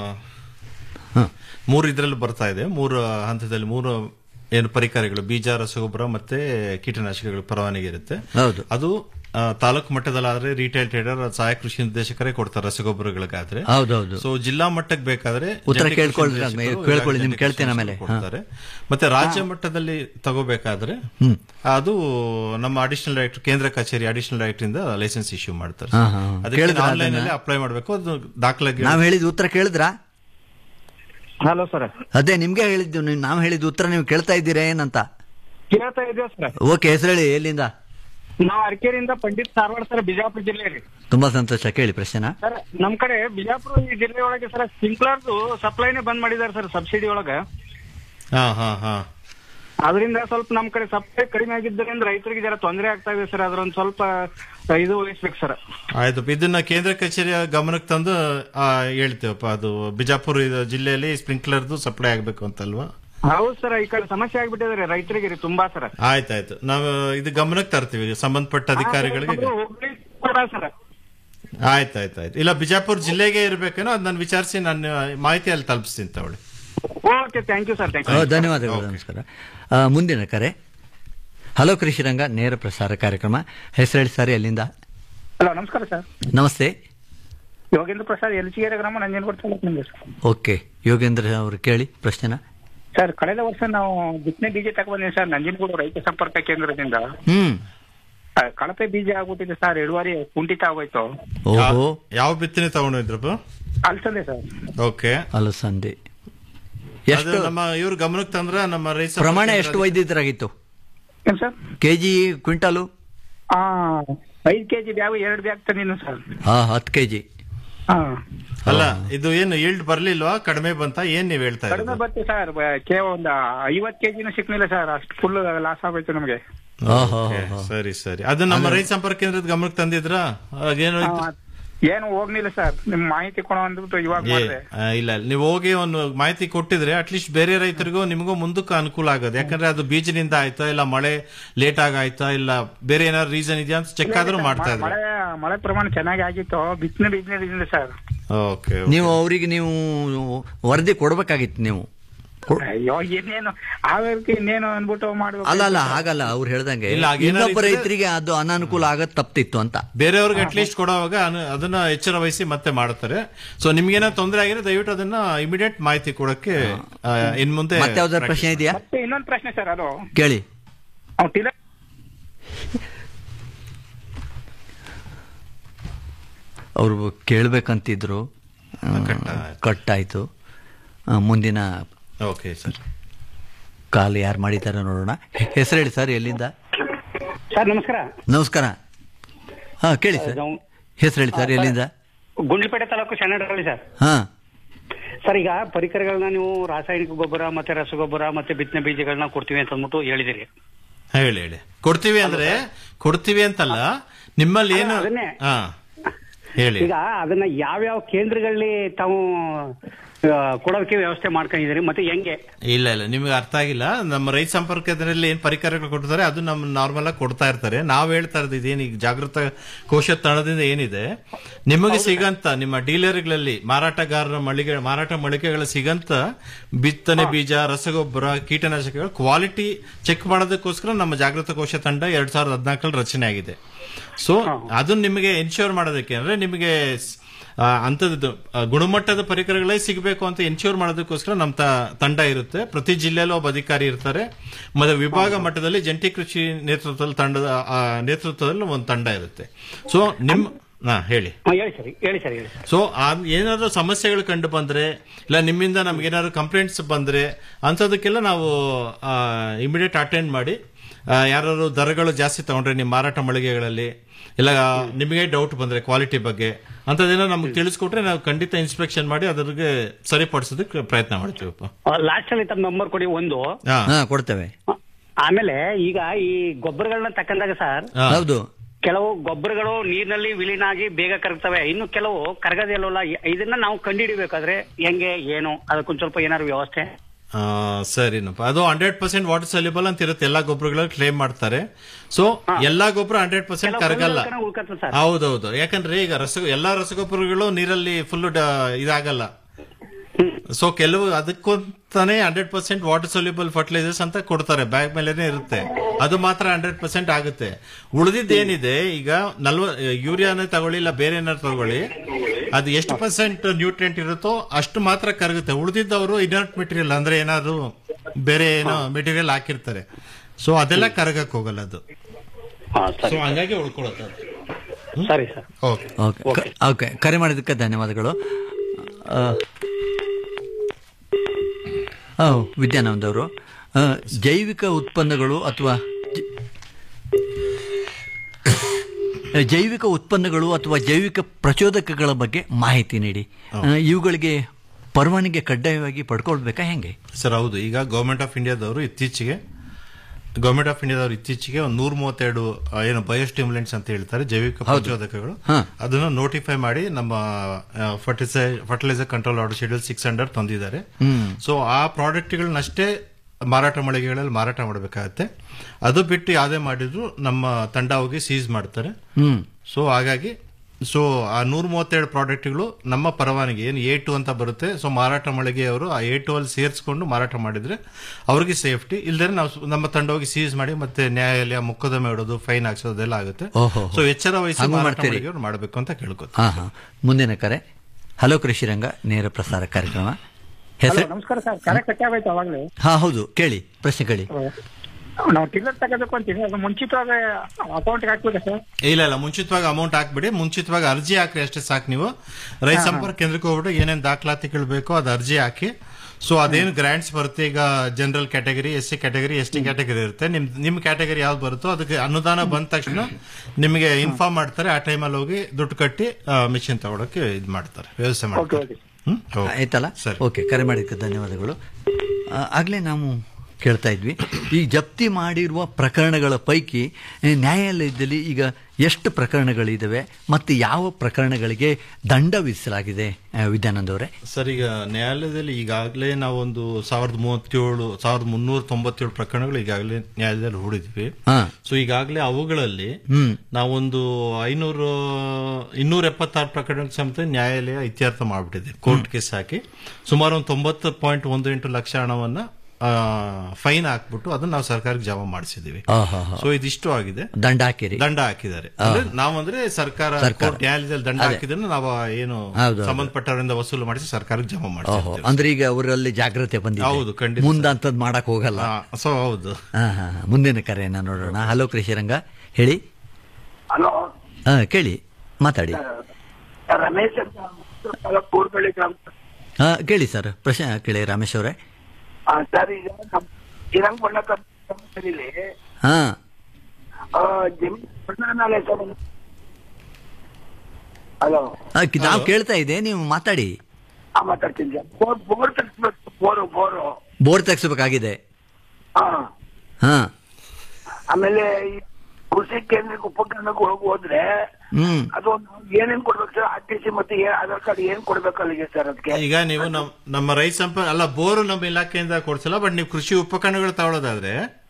Speaker 6: ಮೂರು ಇದ್ರಲ್ಲಿ ಬರ್ತಾ ಇದೆ ಮೂರು ಹಂತದಲ್ಲಿ ಮೂರು ಏನು ಪರಿಕರಗಳು ಬೀಜ ರಸಗೊಬ್ಬರ ಮತ್ತೆ ಕೀಟನಾಶಕಗಳ ಪರವಾನಗಿ ಇರುತ್ತೆ
Speaker 4: ಹೌದು
Speaker 6: ಅದು ಆ, ತಾಲೂಕು ಮಟ್ಟದಲ್ಲಾದ್ರೆ ರಿಟೇಲ್ ಟ್ರೇಡರ್ ಸಹಾಯಕ ಕೃಷಿ ನಿರ್ದೇಶಕರೇ ಕೊಡ್ತಾರೆ ರಸಗೊಬ್ಬರಗಳಿಗಾದ್ರೆ
Speaker 4: ಹೌದೌದು.
Speaker 6: ಸೊ ಜಿಲ್ಲಾ ಮಟ್ಟಕ್ಕೆ ಬೇಕಾದ್ರೆ
Speaker 4: ಉತ್ತರ
Speaker 6: ಜಂಟಿ ಕೃಷಿ
Speaker 4: ಕೇಳ್ಕೊಳ್ಳಿ,
Speaker 6: ನಿರ್ದೇಶಕರು,
Speaker 4: ಕೇಳ್ಕೊಳ್ಳಿ,
Speaker 6: ಜಂಟಿ
Speaker 4: ನಿಮ್ಗೆ ಕೇಳ್ತೇನೆ ಆಮೇಲೆ.
Speaker 6: ಕೃಷಿ ಕೊಡ್ತಾರೆ ಮತ್ತೆ ರಾಜ್ಯ ಮಟ್ಟದಲ್ಲಿ ತಗೋಬೇಕಾದ್ರೆ
Speaker 4: ಹ್ಮ್.
Speaker 6: ಅದು ನಮ್ಮ ಅಡಿಷನಲ್ ಡೈರೆಕ್ಟರ್ ಕೇಂದ್ರ ಕಚೇರಿ ಅಡಿಷನಲ್ ಡೈರೆಕ್ಟರ್ ಇಂದ ಲೈಸೆನ್ಸ್ ಇಶ್ಯೂ ಮಾಡ್ತಾರೆ
Speaker 4: ಹಾ, ಹಾ, ಹಾ.
Speaker 6: ಅದಕ್ಕೆ
Speaker 4: ಕೇಳಿದ್ರಾ
Speaker 6: ಆನ್ಲೈನ್
Speaker 4: ಅದನ್ನ?
Speaker 6: ಅಲ್ಲಿ ಅಪ್ಲೈ ಮಾಡಬೇಕು ಅದು ದಾಖಲಾಗಿ
Speaker 4: ನಾವು ಹೇಳಿದ ಉತ್ತರ ಕೇಳಿದ್ರಾ
Speaker 9: ಹಲೋ ಸರ್
Speaker 4: ಅದೇ ನಿಮ್ಗೆ ಹೇಳಿದ್ದು ನೀವು- ನಾವು ಹೇಳಿದ ಉತ್ತರ ನೀವು ಕೇಳ್ತಾ ಇದ್ದೀರಾ ಏನಂತ
Speaker 9: ಕೇಳ್ತಾ ಇದೆಯಾ ಸರ್
Speaker 4: ಓಕೆ ಹೆಸರು ಹೇಳಿ ಎಲ್ಲಿಂದ
Speaker 9: ನಾವು ಅರಕೇರಿಯಿಂದ ಪಂಡಿತ್ ಧಾರವಾಡ ಸರ್ ಬಿಜಾಪುರ ಜಿಲ್ಲೆ ರೀ
Speaker 4: ತುಂಬಾ ಸಂತೋಷ ಕೇಳಿ ಪ್ರಶ್ನೆನ
Speaker 9: ಸರ್ ನಮ್ ಕಡೆ ಬಿಜಾಪುರ ಈ ಜಿಲ್ಲೆ ಒಳಗೆ ಸರ್ ಸ್ಪ್ರಿಂಕ್ಲರ್ದು ಸಪ್ಲೈನೇ ಬಂದ್ ಮಾಡಿದಾರೆ ಸರ್ ಸಬ್ಸಿಡಿ ಒಳಗ
Speaker 6: ಹಾ ಹಾ ಹಾ
Speaker 9: ಅದರಿಂದ ಸ್ವಲ್ಪ ನಮ್ ಕಡೆ ಸಪ್ಲೈ ಕಡಿಮೆ ಆಗಿದ್ದರಿಂದ ರೈತರಿಗೆ ಜರ ತೊಂದರೆ ಆಗ್ತಾ ಇದೆ ಸರ್ ಅದ್ರೊಂದ್ ಸ್ವಲ್ಪ ಇದು ವಹಿಸ್ಬೇಕು ಸರ್
Speaker 6: ಆಯ್ತು ಇದನ್ನ ಕೇಂದ್ರ ಕಚೇರಿಯ ಗಮನಕ್ಕೆ ತಂದು ಆ, ಹೇಳ್ತೇವಪ್ಪ ಅದು ಬಿಜಾಪುರ ಇದು ಜಿಲ್ಲೆಯಲ್ಲಿ ಸ್ಪ್ರಿಂಕ್ಲರ್ದು ಸಪ್ಲೈ ಆಗ್ಬೇಕು ಅಂತಲ್ವಾ
Speaker 9: ಹೌದು ಸರ್ ಈ ಕಡೆ ಸಮಸ್ಯೆ ಆಗ್ಬಿಟ್ಟಿದೆ ರೈತರಿಗೆ ರೀ ತುಂಬಾ ಸರ್
Speaker 6: ಆಯ್ತಾಯ್ತು ನಾವು ಇದು ಗಮನಕ್ಕೆ ತರ್ತೀವಿ ಸಂಬಂಧಪಟ್ಟ ಅಧಿಕಾರಿಗಳಿಗೆ
Speaker 9: ಸರ್
Speaker 6: ಆಯ್ತಾಯ್ತಾಯ್ತು ಇಲ್ಲ ಬಿಜಾಪುರ ಜಿಲ್ಲೆಗೆ ಇರ್ಬೇಕೇನೋ ಅದ್ ನಾನು ವಿಚಾರಿಸಿ ನಾನು ಮಾಹಿತಿ ಅಲ್ಲಿ ತಲುಪಿಸ್ತೀನಿ ತಗೊಳ್ಳಿ
Speaker 9: okay thank you sir thank
Speaker 4: oh,
Speaker 9: you
Speaker 4: ಧನ್ಯವಾದಗಳು ನಮಸ್ಕಾರ ಆ, ಮುಂದಿನ ಕರೆ ಹಲೋ ಕೃಷಿರಂಗ ನೇರ ಪ್ರಸಾರ ಕಾರ್ಯಕ್ರಮ ಹೆಸರು ಹೇಳಿ ಸರ್ ಎಲ್ಲಿಂದ
Speaker 12: ಹಲೋ ನಮಸ್ಕಾರ ಸರ್
Speaker 4: ನಮಸ್ತೆ
Speaker 12: ಯೋಗೇಂದ್ರ ಪ್ರಸಾದ್ ಎಲ್ಚಿಗೆರೆ ಗ್ರಾಮ ನಂಜನಗೂಡ ತಾಲೂಕು ನಿಮ್ಗೆ ಸರ್
Speaker 4: ಓಕೆ ಯೋಗೇಂದ್ರ ಅವರು ಕೇಳಿ ಪ್ರಶ್ನೆನ
Speaker 12: ಸರ್ ಕಳೆದ ವರ್ಷ ನಾವು ಬಿತ್ತನೆ ಬೀಜ ತಗೊಂಡ್ಬಂದಿವಿ ಸರ್ ನಂಜನಗೂಡು ರೈತ ಸಂಪರ್ಕ ಕೇಂದ್ರದಿಂದ
Speaker 4: ಹ್ಮ್
Speaker 12: ಆ, ಕಳಪೆ ಬೀಜ ಆಗ್ಬಿಟ್ಟಿದೆ ಸರ್ ಇಳುವರಿ ಕುಂಠಿತ ಆಗೋಯ್ತು
Speaker 4: ಓಹೋ
Speaker 6: ಯಾವ ಬಿತ್ತನೆ ತಗೊಂಡಿದ್ರಪ್ಪ
Speaker 12: ಅಲ್ಸಂದೆ ಸರ್
Speaker 6: ಓಕೆ
Speaker 4: ಅಲಸಂದೆ
Speaker 6: ಅದು
Speaker 4: ಎಷ್ಟು
Speaker 6: ನಮ್ಮ ಇವ್ರ ಗಮನಕ್ಕೆ ತಂದ್ರ ನಮ್ಮ ರೈತ
Speaker 4: ಪ್ರಮಾಣ ಎಷ್ಟು ವೈದ್ಯರಾಗಿತ್ತು
Speaker 12: ಏನ್ ಸರ್
Speaker 4: ಕೆಜಿ ಕ್ವಿಂಟಾಲು
Speaker 12: ಆ ಐದ್ ಕೆಜಿ ಬ್ಯಾಗ್ ಎರಡು ಬ್ಯಾಗ್ ತಂದಿನ ಸರ್
Speaker 4: ಹಾ ಹತ್ತು ಕೆಜಿ
Speaker 12: ಹಾ
Speaker 6: ಅಲ್ಲ ಇದು ಏನು ಈಲ್ಡ್ ಬರ್ಲಿಲ್ವಾ ಕಡಿಮೆ ಬಂತ ಏನ್ ನೀವ್ ಹೇಳ್ತಾ
Speaker 12: ಕಡಿಮೆ
Speaker 6: ಇರೋದು
Speaker 12: ಬರ್ತೀವಿ ಸರ್ ಬ- ಕೇವಲ ಒಂದು ಐವತ್ ಕೆಜಿನೂ ಸಿಕ್ಲಿಲ್ಲ ಸರ್ ಅಷ್ಟು ಫುಲ್ ಲಾಸ್ ಆಗೋಯ್ತು ನಮಗೆ
Speaker 6: Okay, ಸರಿ ಸರಿ ಅದು ನಮ್ಮ ರೈತ ಸಂಪರ್ಕ ಕೇಂದ್ರದ ಗಮನಕ್ಕೆ ತಂದಿದ್ರಾ ಅದೇನು ಇತ್ತು?
Speaker 12: ಏನು ಹೋಗ್ಲಿಲ್ಲ ಸರ್ ನಿಮ್ ಮಾಹಿತಿ ಕೊಡೋ ಅಂದ್ಬಿಟ್ಟು ಇವಾಗ
Speaker 6: ಏ,
Speaker 12: ಮಾಡಿದೆ
Speaker 6: ಆ, ಇಲ್ಲ ನೀವು ಹೋಗಿ ಒಂದು ಮಾಹಿತಿ ಕೊಟ್ಟಿದ್ರೆ ಅಟ್ಲೀಸ್ಟ್ ಬೇರೆ ರೈತರಿಗೂ ನಿಮಗೂ ಮುಂದಕ್ಕೆ ಅನುಕೂಲ ಆಗೋದು ಯಾಕಂದ್ರೆ ಅದು ಬೀಜನಿಂದ ಆಯ್ತಾ ಇಲ್ಲ ಮಳೆ ಲೇಟ್ ಆಗ ಆಯ್ತಾ ಇಲ್ಲ ಬೇರೆ ಏನಾದ್ರು ರೀಸನ್ ಇದೆಯಾ ಅಂತ ಚೆಕ್ ಆದ್ರೂ ಮಾಡ್ತಾ ಇದ್ರೆ
Speaker 12: ಮಳೆ ಮಳೆ ಪ್ರಮಾಣ ಚೆನ್ನಾಗಿ ಆಗಿತ್ತು ಬಿತ್ತನೆ ಬಿತ್ತನೆ ಸರ್
Speaker 6: ಓಕೆ
Speaker 4: ನೀವು ಅವರಿಗೆ ನೀವು ವರದಿ ಕೊಡ್ಬೇಕಾಗಿತ್ತು ನೀವು ಕೊ-
Speaker 12: ಅಯ್ಯೋ ಇನ್ನೇನು ಆಗೋದಕ್ಕೆ ಇನ್ನೇನು ಅನ್ಬಿಟ್ಟು ಮಾಡ್ಬೇಕು
Speaker 4: ಅಲ್ಲ ಅಲ್ಲ ಹಾಗಲ್ಲ ಅವ್ರು ಹೇಳ್ದಂಗೆ
Speaker 6: ಇಲ್ಲ, ಹಾಗೇನಾದ್ರು
Speaker 4: ಇನ್ನೊಬ್ಬ
Speaker 6: ಇದ್ರೆ-
Speaker 4: ರೈತರಿಗೆ ಅದು ಅನಾನುಕೂಲ ಆಗದ್ ತಪ್ತಿತ್ತು ಅಂತ
Speaker 6: ಬೇರೆಯವ್ರಿಗೆ ಅಟ್ಲೀಸ್ಟ್ ಕೊಡುವಾಗ ಅನು- ಅದನ್ನ ಎಚ್ಚರ ವಹಿಸಿ ಮತ್ತೆ ಮಾಡ್ತಾರೆ ಸೊ ನಿಮ್ಗೇನೋ ತೊಂದರೆ ಆಗಿದ್ರೆ ದಯವಿಟ್ಟು ಅದನ್ನ ಇಮಿಡಿಯೇಟ್ ಮಾಹಿತಿ ಕೊಡಕ್ಕೆ ಆ, ಇನ್ ಮುಂದೆ
Speaker 4: ಮತ್ತೆ ಯಾವ್ದಾದ್ರು ಪ್ರಶ್ನೆ ಇದೆಯಾ
Speaker 12: ಮತ್ತೆ ಇನ್ನೊಂದು ಪ್ರಶ್ನೆ ಸರ್ ಅದು
Speaker 4: ಕೇಳಿ
Speaker 12: ಅವ್ನು ಟಿಲ
Speaker 4: ಅವರು ಕೇಳ್ಬೇಕಂತಿದ್ರು ಆ, ಕಟ್ಟಾಯ್ತು ಆ, ಮುಂದಿನ
Speaker 6: ಓಕೆ ಸರ್
Speaker 4: ಕಾಲ್ ಯಾರು ಮಾಡಿದ್ದಾರೆ ನೋಡೋಣ ಹೆಸರು ಹೇಳಿ ಸರ್ ಎಲ್ಲಿಂದ
Speaker 13: ಸರ್ ನಮಸ್ಕಾರ
Speaker 4: ನಮಸ್ಕಾರ ಹಾ ಕೇಳಿ ಸರ್ ಹೆಸರು ಹೇಳಿ ಸರ್ ಎಲ್ಲಿಂದ
Speaker 13: ಗುಂಡ್ಲಪೇಟೆ ತಾಲೂಕು ಶರಣಹಳ್ಳಿ ಸರ್
Speaker 4: ಹಾ
Speaker 13: ಸರ್ ಈಗ ಪರಿಕರಗಳನ್ನ ನೀವು ರಾಸಾಯನಿಕ ಗೊಬ್ಬರ ಮತ್ತೆ ರಸಗೊಬ್ಬರ ಮತ್ತೆ ಬಿತ್ತನೆ ಬೀಜಗಳನ್ನ ಕೊಡ್ತೀವಿ ಅಂತ ಅಂದ್ಬಿಟ್ಟು ಹೇಳಿದಿರಿ
Speaker 6: ಹೇಳಿ ಹೇಳಿ ಕೊಡ್ತೀವಿ ಅಂದ್ರೆ ಕೊಡ್ತೀವಿ ಅಂತಲ್ಲ ನಿಮ್ಮಲ್ಲಿ ಏನು
Speaker 13: ಅದನ್ನೇ.
Speaker 6: ಹಾ ಹೇಳಿ
Speaker 13: ಈಗ ಅದನ್ನ ಯಾವ್ಯಾವ ಕೇಂದ್ರಗಳಲ್ಲಿ ತಾವು ಆ, ಕೊಡೋದಕ್ಕೆ ವ್ಯವಸ್ಥೆ ಮಾಡ್ಕೊಂಡಿದ್ದೀರಿ ಮತ್ತೆ ಹೆಂಗೆ
Speaker 6: ಇಲ್ಲ ಇಲ್ಲ ನಿಮ್ಗೆ ಅರ್ಥ ಆಗಿಲ್ಲ ನಮ್ಮ ರೈತ ಸಂಪರ್ಕದಲ್ಲಿ ಏನ್ ಪರಿಕರಗಳು ಕೊಡ್ತಾರೆ ಅದು ನಮ್ಮ ನಾರ್ಮಲ್ ಆಗಿ ಕೊಡ್ತಾ ಇರ್ತಾರೆ ನಾವ್ ಹೇಳ್ತಾ ಇರೋದು ಇದೇನು ಈಗ ಜಾಗೃತ ಕೋಶ ತಂಡದಿಂದ ಏನಿದೆ ನಿಮಗೆ ಸಿಗಂತ ನಿಮ್ಮ ಡೀಲರ್ಗಳಲ್ಲಿ ಮಾರಾಟಗಾರರ ಮಳಿಗೆ ಮಾರಾಟ ಮಳಿಗೆಗಳ ಸಿಗಂತ ಬಿತ್ತನೆ ಬೀಜ ರಸಗೊಬ್ಬರ ಕೀಟನಾಶಕಗಳ ಕ್ವಾಲಿಟಿ ಚೆಕ್ ಮಾಡೋದಕ್ಕೋಸ್ಕರ ನಮ್ಮ ಜಾಗೃತ ಕೋಶ ತಂಡ ಎರಡ್ ಸಾವಿರದ ಹದಿನಾಲ್ಕರಲ್ಲಿ ರಚನೆ ಆಗಿದೆ ಸೊ ಅದನ್ನ ನಿಮಗೆ ಎನ್ಶೂರ್ ಮಾಡೋದಕ್ಕೆ ಅಂದ್ರೆ ನಿಮಗೆ ಸ್- ಆ, ಅಂಥದ್ದು ಆ, ಗುಣಮಟ್ಟದ ಪರಿಕರಗಳೇ ಸಿಗಬೇಕು ಅಂತ ಎನ್ಶೂರ್ ಮಾಡೋದಕ್ಕೋಸ್ಕರ ನಮ್ಮ ತ- ತಂಡ ಇರುತ್ತೆ ಪ್ರತಿ ಜಿಲ್ಲೆಯಲ್ಲೂ ಒಬ್ಬ ಅಧಿಕಾರಿ ಇರ್ತಾರೆ ಮತ್ತೆ ವಿಭಾಗ ಮಟ್ಟದಲ್ಲಿ ಜಂಟಿ ಕೃಷಿ ನೇತೃತ್ವದಲ್ಲಿ ತಂಡದ ಆ, ನೇತೃತ್ವದಲ್ಲಿ ಒಂದು ತಂಡ ಇರುತ್ತೆ ಸೊ ನಿಮ್ ಹಾ ಹೇಳಿ
Speaker 13: ಹಾ, ಹೇಳಿ ಸರ್ ಹೇಳಿ ಸರ್ ಹೇಳಿ ಸರ್
Speaker 6: ಸೊ ಏನಾದ್ರು ಸಮಸ್ಯೆಗಳು ಕಂಡು ಬಂದ್ರೆ ಇಲ್ಲ ನಿಮ್ಮಿಂದ ನಮ್ಗೆ ಏನಾದ್ರು ಕಂಪ್ಲೇಂಟ್ಸ್ ಬಂದ್ರೆ ಅಂಥದಕ್ಕೆಲ್ಲ ನಾವು ಇಮಿಡಿಯೇಟ್ ಅಟೆಂಡ್ ಮಾಡಿ ಯಾರು ದರಗಳು ಜಾಸ್ತಿ ತಗೊಂಡ್ರೆ ನಿಮ್ಮ ಮಾರಾಟ ಮಳಿಗೆಗಳಲ್ಲಿ ಇಲ್ಲ ನಿಮಗೆ ಡೌಟ್ ಬಂದ್ರೆ ಕ್ವಾಲಿಟಿ ಬಗ್ಗೆ ಅಂಥದ್ದೇನೋ ನಮ್ಗೆ ತಿಳಿಸ್ಕೊಟ್ರೆ ನಾವು ಖಂಡಿತ ಇನ್ಸ್ಪೆಕ್ಷನ್ ಮಾಡಿ ಅದ್ರಿಗೆ ಸರಿಪಡಿಸೋದಕ್ಕೆ ಪ್ರಯತ್ನ ಮಾಡ್ತೀವಪ್ಪ
Speaker 13: ಲಾಸ್ಟ್ ಅಲ್ಲಿ ತಮ್ಮ ನಂಬರ್ ಕೊಡಿ ಒಂದು
Speaker 6: ಹಾ.
Speaker 4: ಹಾ ಕೊಡ್ತೇವೆ
Speaker 13: ಆಮೇಲೆ ಈಗ ಈ ಗೊಬ್ಬರಗಳನ್ನ ತಕ್ಕಂದಾಗ ಸರ್
Speaker 4: ಹೌದು
Speaker 13: ಕೆಲವು ಗೊಬ್ಬರಗಳು ನೀರಿನಲ್ಲಿ ವಿಲೀನ ಆಗಿ ಬೇಗ ಕರಗ್ತವೆ ಇನ್ನು ಕೆಲವು ಕರಗದಿಲ್ಲವಲ್ಲ ಇದನ್ನ ನಾವು ಕಂಡುಹಿಡಿಬೇಕಾದ್ರೆ ಹೆಂಗೆ ಏನು ಅದಕ್ಕೊಂದ್ ಸ್ವಲ್ಪ ಏನಾದ್ರು ವ್ಯವಸ್ಥೆ
Speaker 6: ಆ, ಸರಿನಪ್ಪ ಅದು ಹಂಡ್ರೆಡ್ ಪರ್ಸೆಂಟ್ ವಾಟರ್ ಸಲ್ಯೂಬಲ್ ಅಂತ ಇರುತ್ತೆ ಎಲ್ಲಾ ಗೊಬ್ಬರಗಳಲ್ಲಿ ಕ್ಲೇಮ್ ಮಾಡ್ತಾರೆ ಸೊ ಎಲ್ಲಾ ಗೊಬ್ಬರ ಹಂಡ್ರೆಡ್ ಪರ್ಸೆಂಟ್
Speaker 13: ಕೆಲವು
Speaker 6: ಕರಗಲ್ಲ
Speaker 13: ಕರಗಲ್ಲ, ಉಳ್ಕತ್ತೆ ಸರ್.
Speaker 6: ಹೌದೌದು ಯಾಕಂದ್ರೆ ಈಗ ರಸ ಎಲ್ಲಾ ರಸಗೊಬ್ಬರಗಳು ನೀರಲ್ಲಿ ಫುಲ್ ಇದಾಗಲ್ಲ ಸೊ ಕೆಲವು ಅದಕ್ಕಂತಾನೆ hundred percent water soluble fertilisers ಅಂತ ಕೊಡ್ತಾರೆ ಬ್ಯಾಗ್ ಮೇಲೆನೆ ಇರುತ್ತೆ ಅದು ಮಾತ್ರ ಹಂಡ್ರೆಡ್ ಪರ್ಸೆಂಟ್ ಆಗುತ್ತೆ ಉಳಿದಿದ್ದೇನಿದೆ ಈಗ ನಲ್ವ ಯೂರಿಯಾನೇ ತಗೊಳ್ಳಿ ಇಲ್ಲ ಬೇರೆ ಏನಾದ್ರು ತಗೊಳ್ಳಿ ಅದು ಎಷ್ಟು ಪರ್ಸೆಂಟ್ ನ್ಯೂಟ್ರಿಯೆಂಟ್ ಇರುತ್ತೋ ಅಷ್ಟು ಮಾತ್ರ ಕರಗುತ್ತೆ ಉಳಿದಿದ್ದವರು ಇನರ್ಟ್ ಮೆಟೀರಿಯಲ್ ಅಂದ್ರೆ ಏನಾದ್ರು ಬೇರೆ ಏನೋ ಮೆಟೀರಿಯಲ್ ಹಾಕಿರ್ತಾರೆ ಸೊ ಅದೆಲ್ಲ ಕರಗಕ್ ಹೋಗಲ್ಲ ಅದು ಸೊ ಹಂಗಾಗಿ ಉಳ್ಕೊಳತ್ತೆ ಅದು.
Speaker 13: ಸರಿ ಸರ್
Speaker 6: ಓಕೆ
Speaker 4: ಓಕೆ ಕ- ಓಕೆ ಕರೆ ಮಾಡಿದ್ದಕ್ಕೆ ಧನ್ಯವಾದಗಳು ಆ, ಆ, ವಿದ್ಯಾನಂದ್ ಅವರು ಆ, ಜೈವಿಕ ಉತ್ಪನ್ನಗಳು ಅಥವಾ ಜ- ಜೈವಿಕ ಉತ್ಪನ್ನಗಳು ಅಥವಾ ಜೈವಿಕ ಪ್ರಚೋದಕಗಳ ಬಗ್ಗೆ ಮಾಹಿತಿ ನೀಡಿ ಆ, ಇವುಗಳಿಗೆ ಪರವಾನಗಿ ಕಡ್ಡಾಯವಾಗಿ ಪಡ್ಕೊಳ್ಬೇಕಾ ಹೆಂಗೆ
Speaker 6: ಸರ್ ಹೌದು ಈಗ ಗೌರ್ಮೆಂಟ್ ಆಫ್ ಇಂಡಿಯಾದವರು ಇತ್ತೀಚೆಗೆ ಗೌರ್ಮೆಂಟ್ ಆಫ್ ಇಂಡಿಯಾದವರು ಇತ್ತೀಚೆಗೆ ಒಂದು ನೂರ ಮೂವತ್ತೆರಡು ಆ, ಏನು ಬಯೋಸ್ಟಿಮ್ಯುಲೆಂಟ್ಸ್ ಅಂತ ಹೇಳ್ತಾರೆ ಜೈವಿಕ
Speaker 4: ಹೌದು.
Speaker 6: ಪ್ರಚೋದಕಗಳು
Speaker 4: ಹಾ.
Speaker 6: ಅದನ್ನು ನೋಟಿಫೈ ಮಾಡಿ ನಮ್ಮ fertiliser control order schedule six hundred ತಂದಿದ್ದಾರೆ
Speaker 4: ಹ್ಮ್.
Speaker 6: ಸೊ ಆ ಪ್ರಾಡಕ್ಟ್ಗಳನ್ನಷ್ಟೇ ಮಾರಾಟ ಮಳಿಗೆಗಳಲ್ಲಿ ಮಾರಾಟ ಮಾಡಬೇಕಾಗತ್ತೆ ಅದು ಬಿಟ್ಟು ಯಾವುದೇ ಮಾಡಿದ್ರು ನಮ್ಮ ತಂಡ ಹೋಗಿ ಸೀಸ್ ಮಾಡ್ತಾರೆ
Speaker 4: ಹ್ಮ್
Speaker 6: ಸೊ ಹಾಗಾಗಿ ಸೊ ಆ ನೂರ ಮೂವತ್ತೆರಡು ಪ್ರಾಡಕ್ಟ್ಗಳು ನಮ್ಮ ಪರವಾನಗಿ ಏನು ಎ ಟು ಅಂತ ಬರುತ್ತೆ ಸೊ ಮಾರಾಟ ಮಳಿಗೆಯವರು ಆ ಎ ಟು ಅಲ್ಲಿ ಸೇರಿಸ್ಕೊಂಡು ಮಾರಾಟ ಮಾಡಿದ್ರೆ ಅವ್ರಿಗೆ ಸೇಫ್ಟಿ ಇಲ್ದರೆ ನಾವು ಸು- ನಮ್ಮ ತಂಡ ಹೋಗಿ ಸೀಸ್ ಮಾಡಿ ಮತ್ತೆ ನ್ಯಾಯಾಲಯ ಮೊಕದ್ದಮೆ ಇಡೋದು ಫೈನ್ ಹಾಕ್ಸೋದೆಲ್ಲ ಆಗುತ್ತೆ
Speaker 4: ಓಹೋ.
Speaker 6: ಸೊ ಎಚ್ಚರ ವಹಿಸಿ
Speaker 4: ಹಂಗೂ
Speaker 6: ಮಾರಾಟ
Speaker 4: ಮಾಡ್ತೀರಿ?
Speaker 6: ಮಳಿಗೆಯವರು ಮಾಡಬೇಕು ಅಂತ ಕೇಳ್ಕೊತೀನಿ
Speaker 4: ಹಾ ಹಾ ಮುಂದಿನ ಕರೆ ಹಲೋ ಕೃಷಿರಂಗ ನೇರ ಪ್ರಸಾರ ಕಾರ್ಯಕ್ರಮ ಹೆಸರು
Speaker 12: ಹಲೋ, ನಮಸ್ಕಾರ ಸರ್ ಕರೆ ಕಟ್ಟಾಗೋಯ್ತು ಅವಾಗ್ಲೇ
Speaker 4: ಹಾ ಹೌದು ಕೇಳಿ ಪ್ರಶ್ನೆ ಕೇಳಿ
Speaker 12: ನಾವು ಟಿಕೆಟ್ ತಗೋಬೇಕು ಅಂತೀವಿ ಅದು ಮುಂಚಿತವಾಗಿ ಅಕೌಂಟ್ಗೆ ಹಾಕ್ಬೇಕಾ ಸರ್
Speaker 6: ಇಲ್ಲ ಇಲ್ಲ ಮುಂಚಿತವಾಗಿ ಅಮೌಂಟ್ ಹಾಕ್ಬಿಡಿ ಮುಂಚಿತವಾಗಿ ಅರ್ಜಿ ಹಾಕ್ರಿ ಅಷ್ಟೇ ಸಾಕು ನೀವು ರೈತ
Speaker 12: ಹಾ, ಹಾ.
Speaker 6: ಸಂಪರ್ಕ ಕೇಂದ್ರಕ್ಕೆ ಹೋಗ್ಬಿಟ್ಟು ಏನೇನು ದಾಖಲಾತಿಗಳು ಬೇಕೋ ಅದು ಅರ್ಜಿ ಹಾಕಿ ಸೊ ಅದೇನು ಗ್ರಾಂಟ್ಸ್ ಬರುತ್ತೆ ಈಗ general category S C category S T category ಇರುತ್ತೆ ನಿಮ್ ನಿಮ್ ಕ್ಯಾಟಗರಿ ಯಾವ್ದು ಬರುತ್ತೋ ಅದಕ್ಕೆ ಅನುದಾನ ಬಂದ ತಕ್ಷಣ ನಿಮಗೆ ಇನ್ಫಾರ್ಮ್ ಮಾಡ್ತಾರೆ ಆ ಟೈಮಲ್ಲಿ ಹೋಗಿ ದುಡ್ಡು ಕಟ್ಟಿ ಮಿಷಿನ್ ತಗೊಳಕ್ಕೆ ಇದು ಮಾಡ್ತಾರೆ ವ್ಯವಸ್ಥೆ ಮಾಡ್ತಾರೆ ಹ್ಮ್? ಓಕೆ.
Speaker 4: ಆಯ್ತಲ್ಲ ಓಕೆ ಕರೆ ಮಾಡಿದ್ದಕ್ಕೆ ಧನ್ಯವಾದಗಳು ಆ, ಆಗ್ಲೇ ನಾವು ಕೇಳ್ತಾ ಇದ್ವಿ ಈ ಜಪ್ತಿ ಮಾಡಿರುವ ಪ್ರಕರಣಗಳ ಪೈಕಿ ಆ, ನ್ಯಾಯಾಲಯದಲ್ಲಿ ಈಗ ಎಷ್ಟು ಪ್ರಕರಣಗಳಿದ್ದಾವೆ ಮತ್ತು ಯಾವ ಪ್ರಕರಣಗಳಿಗೆ ದಂಡ ವಿಧಿಸಲಾಗಿದೆ ಆ, ವಿದ್ಯಾನಂದ್ ಅವರೇ
Speaker 6: ಸರ್ ಈಗ ನ್ಯಾಯಾಲಯದಲ್ಲಿ ಈಗಾಗಲೇ ನಾವೊಂದು ಸಾವಿರದ ಮೂವತ್ತೇಳು ಸಾವಿರದ ಮುನ್ನೂರ ತೊಂಬತ್ತೇಳು ಪ್ರಕರಣಗಳು ಈಗಾಗಲೇ ನ್ಯಾಯಾಲಯದಲ್ಲಿ ಹೂಡಿದ್ವಿ
Speaker 4: ಹಾ.
Speaker 6: ಸೊ ಈಗಾಗಲೇ ಅವುಗಳಲ್ಲಿ
Speaker 4: ಹ್ಮ್
Speaker 6: ನಾವೊಂದು ಐನೂರು ಇನ್ನೂರ ಎಪ್ಪತ್ತಾರು ಪ್ರಕರಣ ಸಮೇತ ನ್ಯಾಯಾಲಯ ಇತ್ಯರ್ಥ ಮಾಡಿಬಿಟ್ಟಿದೆ ಕೋರ್ಟ್ ಕೇಸ್ ಹಾಕಿ ಸುಮಾರು ಒಂದು ತೊಂಬತ್ತು ಪಾಯಿಂಟ್ ಒಂದು ಎಂಟು ಲಕ್ಷ ಹಣವನ್ನ ಫೈನ್ ಹಾಕ್ಬಿಟ್ಟು ಅದನ್ನ ನಾವು ಸರ್ಕಾರಕ್ಕೆ ಜಮಾ ಮಾಡಿಸಿದೀವಿ
Speaker 4: ಆಹಾಹಾ.
Speaker 6: ಸೊ ಇದಿಷ್ಟು ಆಗಿದೆ
Speaker 4: ದಂಡ ಹಾಕಿರಿ
Speaker 6: ದಂಡ ಹಾಕಿದ್ದಾರೆ ಅಂದ್ರೆ ನಾವಂದ್ರೆ ಸರ್ಕಾರ
Speaker 4: ಸರ್ಕಾರ.
Speaker 6: ಕೋರ್ಟ್ ನ್ಯಾಯಾಲಯದಲ್ಲಿ ದಂಡ
Speaker 4: ಅದೇ.
Speaker 6: ಹಾಕಿದ್ರೆ ನಾವು ಏನು
Speaker 4: ಹೌದು, ಹೌದು.
Speaker 6: ಸಂಬಂಧಪಟ್ಟವರಿಂದ ವಸೂಲು ಮಾಡಿಸಿ ಸರ್ಕಾರಕ್ಕೆ ಜಮಾ
Speaker 4: ಓಹೋ
Speaker 6: ಮಾಡಿಸಿ
Speaker 4: ಅಂದ್ರೆ ಈಗ ಅವರಲ್ಲಿ ಜಾಗ್ರತೆ ಬಂದಿದೆ
Speaker 6: ಹೌದು, ಖಂಡಿತ
Speaker 4: ಮುಂದೆ ಅಂಥದ್ದು ಮಾಡಕ್ ಹೋಗಲ್ಲ
Speaker 6: ಸೊ ಹೌದು
Speaker 4: ಹಾ ಹಾ ಹಾ. ಮುಂದಿನ ಕರೆಯನ್ನ ನೋಡೋಣ ಹಲೋ ಕೃಷಿರಂಗ ಹೇಳಿ
Speaker 14: ಹಲೋ
Speaker 4: ಹಾ ಕೇಳಿ ಮಾತಾಡಿ
Speaker 14: ರಮೇಶ್ ಅಂತ ಪೂರ್ಬಳ್ಳಿ ಗ್ರಾಮ
Speaker 4: ಹಾ ಕೇಳಿ ಸರ್ ಪ್ರಶ್ನೆ ಕೇಳಿ ರಮೇಶ್ ಅವರೇ
Speaker 14: ಆ, ಸರ್ ಈಗ ನಮ್ ಶ್ರೀರಂಗಪಟ್ಟಣ ತಾಲೂಕಿನಲ್ಲಿ
Speaker 4: ಹಾ
Speaker 14: ಆ, ಜಮೀನು ಬಣ್ಣನಾಲೆ ಸರ್ ಹಲೋ
Speaker 4: ಆ, ಕಿ- ನಾವು ಕೇಳ್ತಾ ಇದೆ ನೀವು ಮಾತಾಡಿ
Speaker 14: ಆ ಮಾತಾಡ್ತೀನಿ ಸರ್ ಬೋರ್ ಬೋರ್ ತಗ್ಸ್ಬೇಕು ಬೋರು ಬೋರು
Speaker 4: ಬೋರ್ ತೆಗ್ಸಬೇಕಾಗಿದೆ
Speaker 14: ಹಾ
Speaker 4: ಹಾ
Speaker 14: ಆಮೇಲೆ ಈ ಕೃಷಿ ಕೇಂದ್ರಕ್ಕೆ ಉಪಕರಣಕ್ಕೆ ಹೋಗಿ ಹೋದ್ರೆ
Speaker 4: ಹ್ಮ್
Speaker 14: ಅದು ಏನೇನ್ ಕೊಡ್ಬೇಕು ಸರ್ ಆರ್ ಟಿ ಸಿ ಮತ್ತೆ ಏ- ಆಧಾರ್ ಕಾರ್ಡ್ ಏನ್ ಕೊಡ್ಬೇಕು ಅಲ್ಲಿಗೆ ಸರ್ ಅದಕ್ಕೆ
Speaker 6: ಈಗ ನೀವು ನಮ್ ನಮ್ಮ ರೈತ ಸಂಪ ಅಲ್ಲ ಬೋರು ನಮ್ಮ ಇಲಾಖೆಯಿಂದ ಕೊಡ್ಸಲ್ಲ ಬಟ್ ನೀವು ಕೃಷಿ ಉಪಕರಣಗಳು ತಗೊಳ್ಳೋದಾದ್ರೆ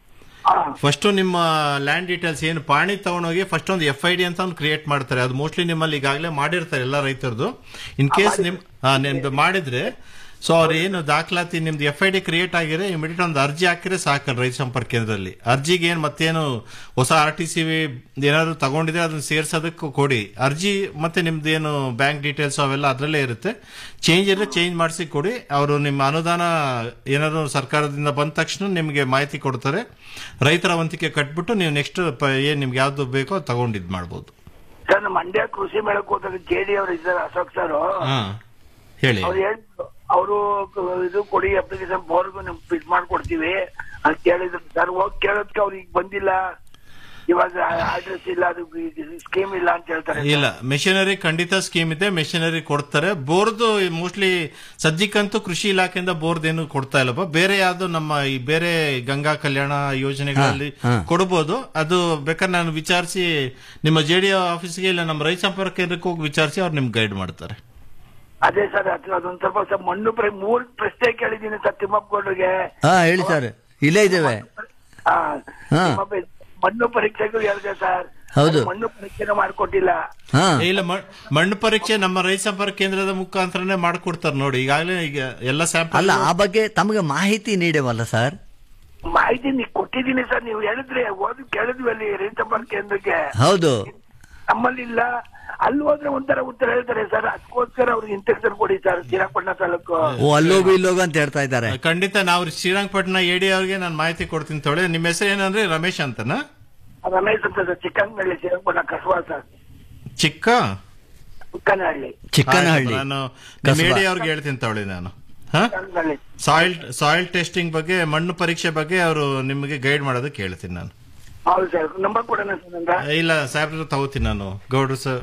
Speaker 6: ಫಸ್ಟ್ ನಿಮ್ಮ ಲ್ಯಾಂಡ್ ಡೀಟೇಲ್ಸ್ ಏನು ಪಾಣಿ ತಗೊಂಡೋಗಿ ಫಸ್ಟ್ ಒಂದು ಎಫ್ ಐ ಡಿ ಅಂತ ಒಂದು ಕ್ರಿಯೇಟ್ ಮಾಡ್ತಾರೆ ಅದು ಮೋಸ್ಟ್ಲಿ ನಿಮ್ಮಲ್ಲಿ ಈಗಾಗಲೇ ಮಾಡಿರ್ತಾರೆ ಎಲ್ಲ ರೈತರದು ಇನ್ ಕೇಸ್ ನಿಮ್ ಆ, ನಿಮ್ದು ಮಾಡಿದ್ರೆ ಸೊ ಅವ್ರು ಏನು ದಾಖಲಾತಿ ನಿಮ್ದು ಎಫ್ ಐ ಡಿ ಕ್ರಿಯೇಟ್ ಆಗಿದ್ರೆ ಇಮಿಡಿಯೇಟ್ ಒಂದು ಅರ್ಜಿ ಹಾಕಿದ್ರೆ ಸಾಕಲ್ಲ ರೈತ ಸಂಪರ್ಕ ಕೇಂದ್ರದಲ್ಲಿ ಅರ್ಜಿಗೆ ಏನು ಮತ್ತೇನು ಹೊಸ ಆರ್ ಟಿ ಸಿ ಏನಾದ್ರು ತಗೊಂಡಿದ್ರೆ ಅದನ್ನ ಸೇರ್ಸೋದಕ್ಕೆ ಕೊಡಿ ಅರ್ಜಿ ಮತ್ತೆ ನಿಮ್ದು ಏನು ಬ್ಯಾಂಕ್ ಡೀಟೇಲ್ಸ್ ಅವೆಲ್ಲ ಅದರಲ್ಲೇ ಇರುತ್ತೆ ಚೇಂಜ್ ಇದ್ರೆ ಚೇಂಜ್ ಮಾಡಿಸಿ ಕೊಡಿ ಅವರು ನಿಮ್ಮ ಅನುದಾನ ಏನಾದ್ರು ಸರ್ಕಾರದಿಂದ ಬಂದ ತಕ್ಷಣ ನಿಮಗೆ ಮಾಹಿತಿ ಕೊಡ್ತಾರೆ ರೈತರ ವಂತಿಕೆ ಕಟ್ಬಿಟ್ಟು ನೀವು ನೆಕ್ಸ್ಟ್ ಏನ್ ನಿಮ್ಗೆ ಯಾವ್ದು ಬೇಕೋ ಅದು ತಗೊಂಡು ಇದ್ ಮಾಡ್ಬೋದು
Speaker 14: ಸರ್ ನಮ್ಮ ಮಂಡ್ಯ ಕೃಷಿ ಮೇಳಕ್ಕೆ ಹೋದಾಗ ಜೆ ಡಿ ಅವರು ಇದ್ದಾರೆ ಅಶೋಕ್ ಸರ್
Speaker 6: ಹಾ ಹೇಳಿ
Speaker 14: ಅವ್ರು ಹೇಳಿದ್ರು ಅವರು ಇದು ಕೊಡಿ ಅಪ್ಲಿಕೇಶನ್ ಬೋರ್ಗು ನಿಮ್ ಫಿಟ್ ಮಾಡ್ಕೊಡ್ತೀವಿ ಅಂತ ಕೇಳಿದ್ರು ಸರ್ ಹೋಗಿ ಕೇಳೋದಕ್ಕೆ ಅವ್ರು ಈಗ ಬಂದಿಲ್ಲ ಇವಾಗ ಅಡ್ರೆಸ್ ಇಲ್ಲ ಅದು ಸ್ಕೀಮ್ ಇಲ್ಲ ಅಂತ ಹೇಳ್ತಾರೆ
Speaker 6: ಇಲ್ಲ ಮೆಷಿನರಿ ಖಂಡಿತ ಸ್ಕೀಮ್ ಇದೆ ಮೆಷಿನರಿ ಕೊಡ್ತಾರೆ ಬೋರ್ದು ಮೋಸ್ಟ್ಲಿ ಸದ್ಯಕ್ಕಂತೂ ಕೃಷಿ ಇಲಾಖೆಯಿಂದ ಬೋರ್ಡ್ ಏನು ಕೊಡ್ತಾ ಇಲ್ಲಪ್ಪ ಬೇರೆ ಯಾವ್ದು ನಮ್ಮ ಈ ಬೇರೆ ಗಂಗಾ ಕಲ್ಯಾಣ ಯೋಜನೆಗಳಲ್ಲಿ
Speaker 4: ಹಾ, ಹಾ.
Speaker 6: ಕೊಡಬಹುದು ಅದು ಬೇಕಾದ್ರೆ ನಾನು ವಿಚಾರಿಸಿ ನಿಮ್ಮ ಜೆ ಡಿ ಆಫೀಸ್ಗೆ ಇಲ್ಲ ನಮ್ಮ ರೈತ ಸಂಪರ್ಕ ಕೇಂದ್ರಕ್ಕೆ ಹೋಗಿ ವಿಚಾರಿಸಿ ಅವ್ರು ನಿಮ್ಗೆ ಗೈಡ್ ಮಾಡ್ತಾರೆ
Speaker 14: ಅದೇ ಸರ್ ಅದು ಅದೊಂದ್ ಸ್ವಲ್ಪ ಸರ್ ಮಣ್ಣು ಪ್ರ ಮೂರ್ ಪ್ರಶ್ನೆ ಕೇಳಿದ್ದೀನಿ ಸರ್ ತಿಮ್ಮಪ್ಪ ಗೌಡ್ರಿಗೆ
Speaker 4: ಹಾ ಹೇಳಿ ಸರ್ ಇಲ್ಲೇ ಇದ್ದೇವೆ
Speaker 14: ಆ,
Speaker 4: ಹಾ.
Speaker 14: ತಿಮ್ಮಪ್ಪ ಮಣ್ಣು ಪರೀಕ್ಷೆಗೂ ಹೇಳಿದೆ ಸರ್
Speaker 4: ಹೌದು.
Speaker 14: ಅದು ಮಣ್ಣು ಪರೀಕ್ಷೆನೂ ಮಾಡ್ಕೊಟ್ಟಿಲ್ಲ
Speaker 4: ಹಾ
Speaker 6: ಇಲ್ಲ ಮ- ಮಣ್ಣು ಪರೀಕ್ಷೆ ನಮ್ಮ ರೈತ ಸಂಪರ್ಕ ಕೇಂದ್ರದ ಮುಖಾಂತರನೇ ಮಾಡ್ಕೊಡ್ತಾರೆ ನೋಡಿ ಈಗಾಗಲೇ ಈಗ ಎಲ್ಲ ಸ್ಯಾಂಪಲ್
Speaker 4: ಅಲ್ಲ ಆ ಬಗ್ಗೆ ತಮಗೆ ಮಾಹಿತಿ ನೀಡೇವಲ್ಲ ಸರ್
Speaker 14: ಮಾಹಿತಿ ನೀವು ಕೊಟ್ಟಿದ್ದೀನಿ ಸರ್ ನೀವು ಹೇಳಿದ್ರಿ ಓದಿ ಕೇಳಿದ್ವಿ ಅಲ್ಲಿ ರೈತ ಸಂಪರ್ಕ ಕೇಂದ್ರಕ್ಕೆ
Speaker 4: ಹೌದು
Speaker 14: ನಮ್ಮಲ್ಲಿ ಇಲ್ಲ ಅಲ್ಲಿ ಹೋದ್ರೆ ಒಂಥರ ಉತ್ತರ ಹೇಳ್ತಾರೆ ಸರ್ ಅದಕ್ಕೋಸ್ಕರ ಅವ್ರಿಗೆ ಇಂಟೆಕ್ಷನ್ ಕೊಡಿ ಸರ್ ಶ್ರೀರಂಗಪಟ್ಟಣ ತಾಲೂಕು
Speaker 4: ಓ ಅಲ್ಲೋಗು ಇಲ್ಲೋಗು ಅಂತ ಹೇಳ್ತಾ ಇದ್ದಾರೆ
Speaker 6: ಖಂಡಿತ ನಾವು ಶ್ರೀರಂಗಪಟ್ಟಣ ಎಡಿ ಅವ್ರಿಗೆ ನಾನು ಮಾಹಿತಿ ಕೊಡ್ತೀನಿ ತೊಳೆ ನಿಮ್ಮ ಹೆಸರು ಏನಂದ್ರೆ ರಮೇಶ್ ಅಂತನಾ
Speaker 14: ರಮೇಶ್ ಅಂತ ಸರ್ ಚಿಕ್ಕನಹಳ್ಳಿ ಶ್ರೀರಂಗಪಟ್ಟಣ ಕಸವಾ ಸರ್
Speaker 6: ಚಿಕ್ಕ
Speaker 14: ಚಿಕ್ಕನಹಳ್ಳಿ
Speaker 4: ಚಿಕ್ಕನಹಳ್ಳಿ
Speaker 6: ಆಯ್ತು, ನಾನು
Speaker 4: ಕಸಬಾ.
Speaker 6: ಮೇಡಿ ಅವ್ರಿಗೆ ಹೇಳ್ತೀನಿ ತಗೊಳ್ಳಿ ನಾನು
Speaker 14: ಚಿಕ್ಕನಹಳ್ಳಿ
Speaker 6: ಸಾಯಿಲ್ ಸಾಯಿಲ್ ಟೆಸ್ಟಿಂಗ್ ಬಗ್ಗೆ ಮಣ್ಣು ಪರೀಕ್ಷೆ ಬಗ್ಗೆ ಅವರು ನಿಮಗೆ ಗೈಡ್ ಮಾಡೋದಕ್ಕೆ ಹೇಳ್ತೀನಿ ನಾನು
Speaker 14: ಹೌದು ಸರ್ ನಂಬರ್ ಕೊಡೋಣ ಸರ್ ನಂದ
Speaker 6: ಇಲ್ಲ ಸಾಹೇಬ್ರ ತಗೋತೀನಿ ನಾನು ಗೌಡ್ರು ಸರ್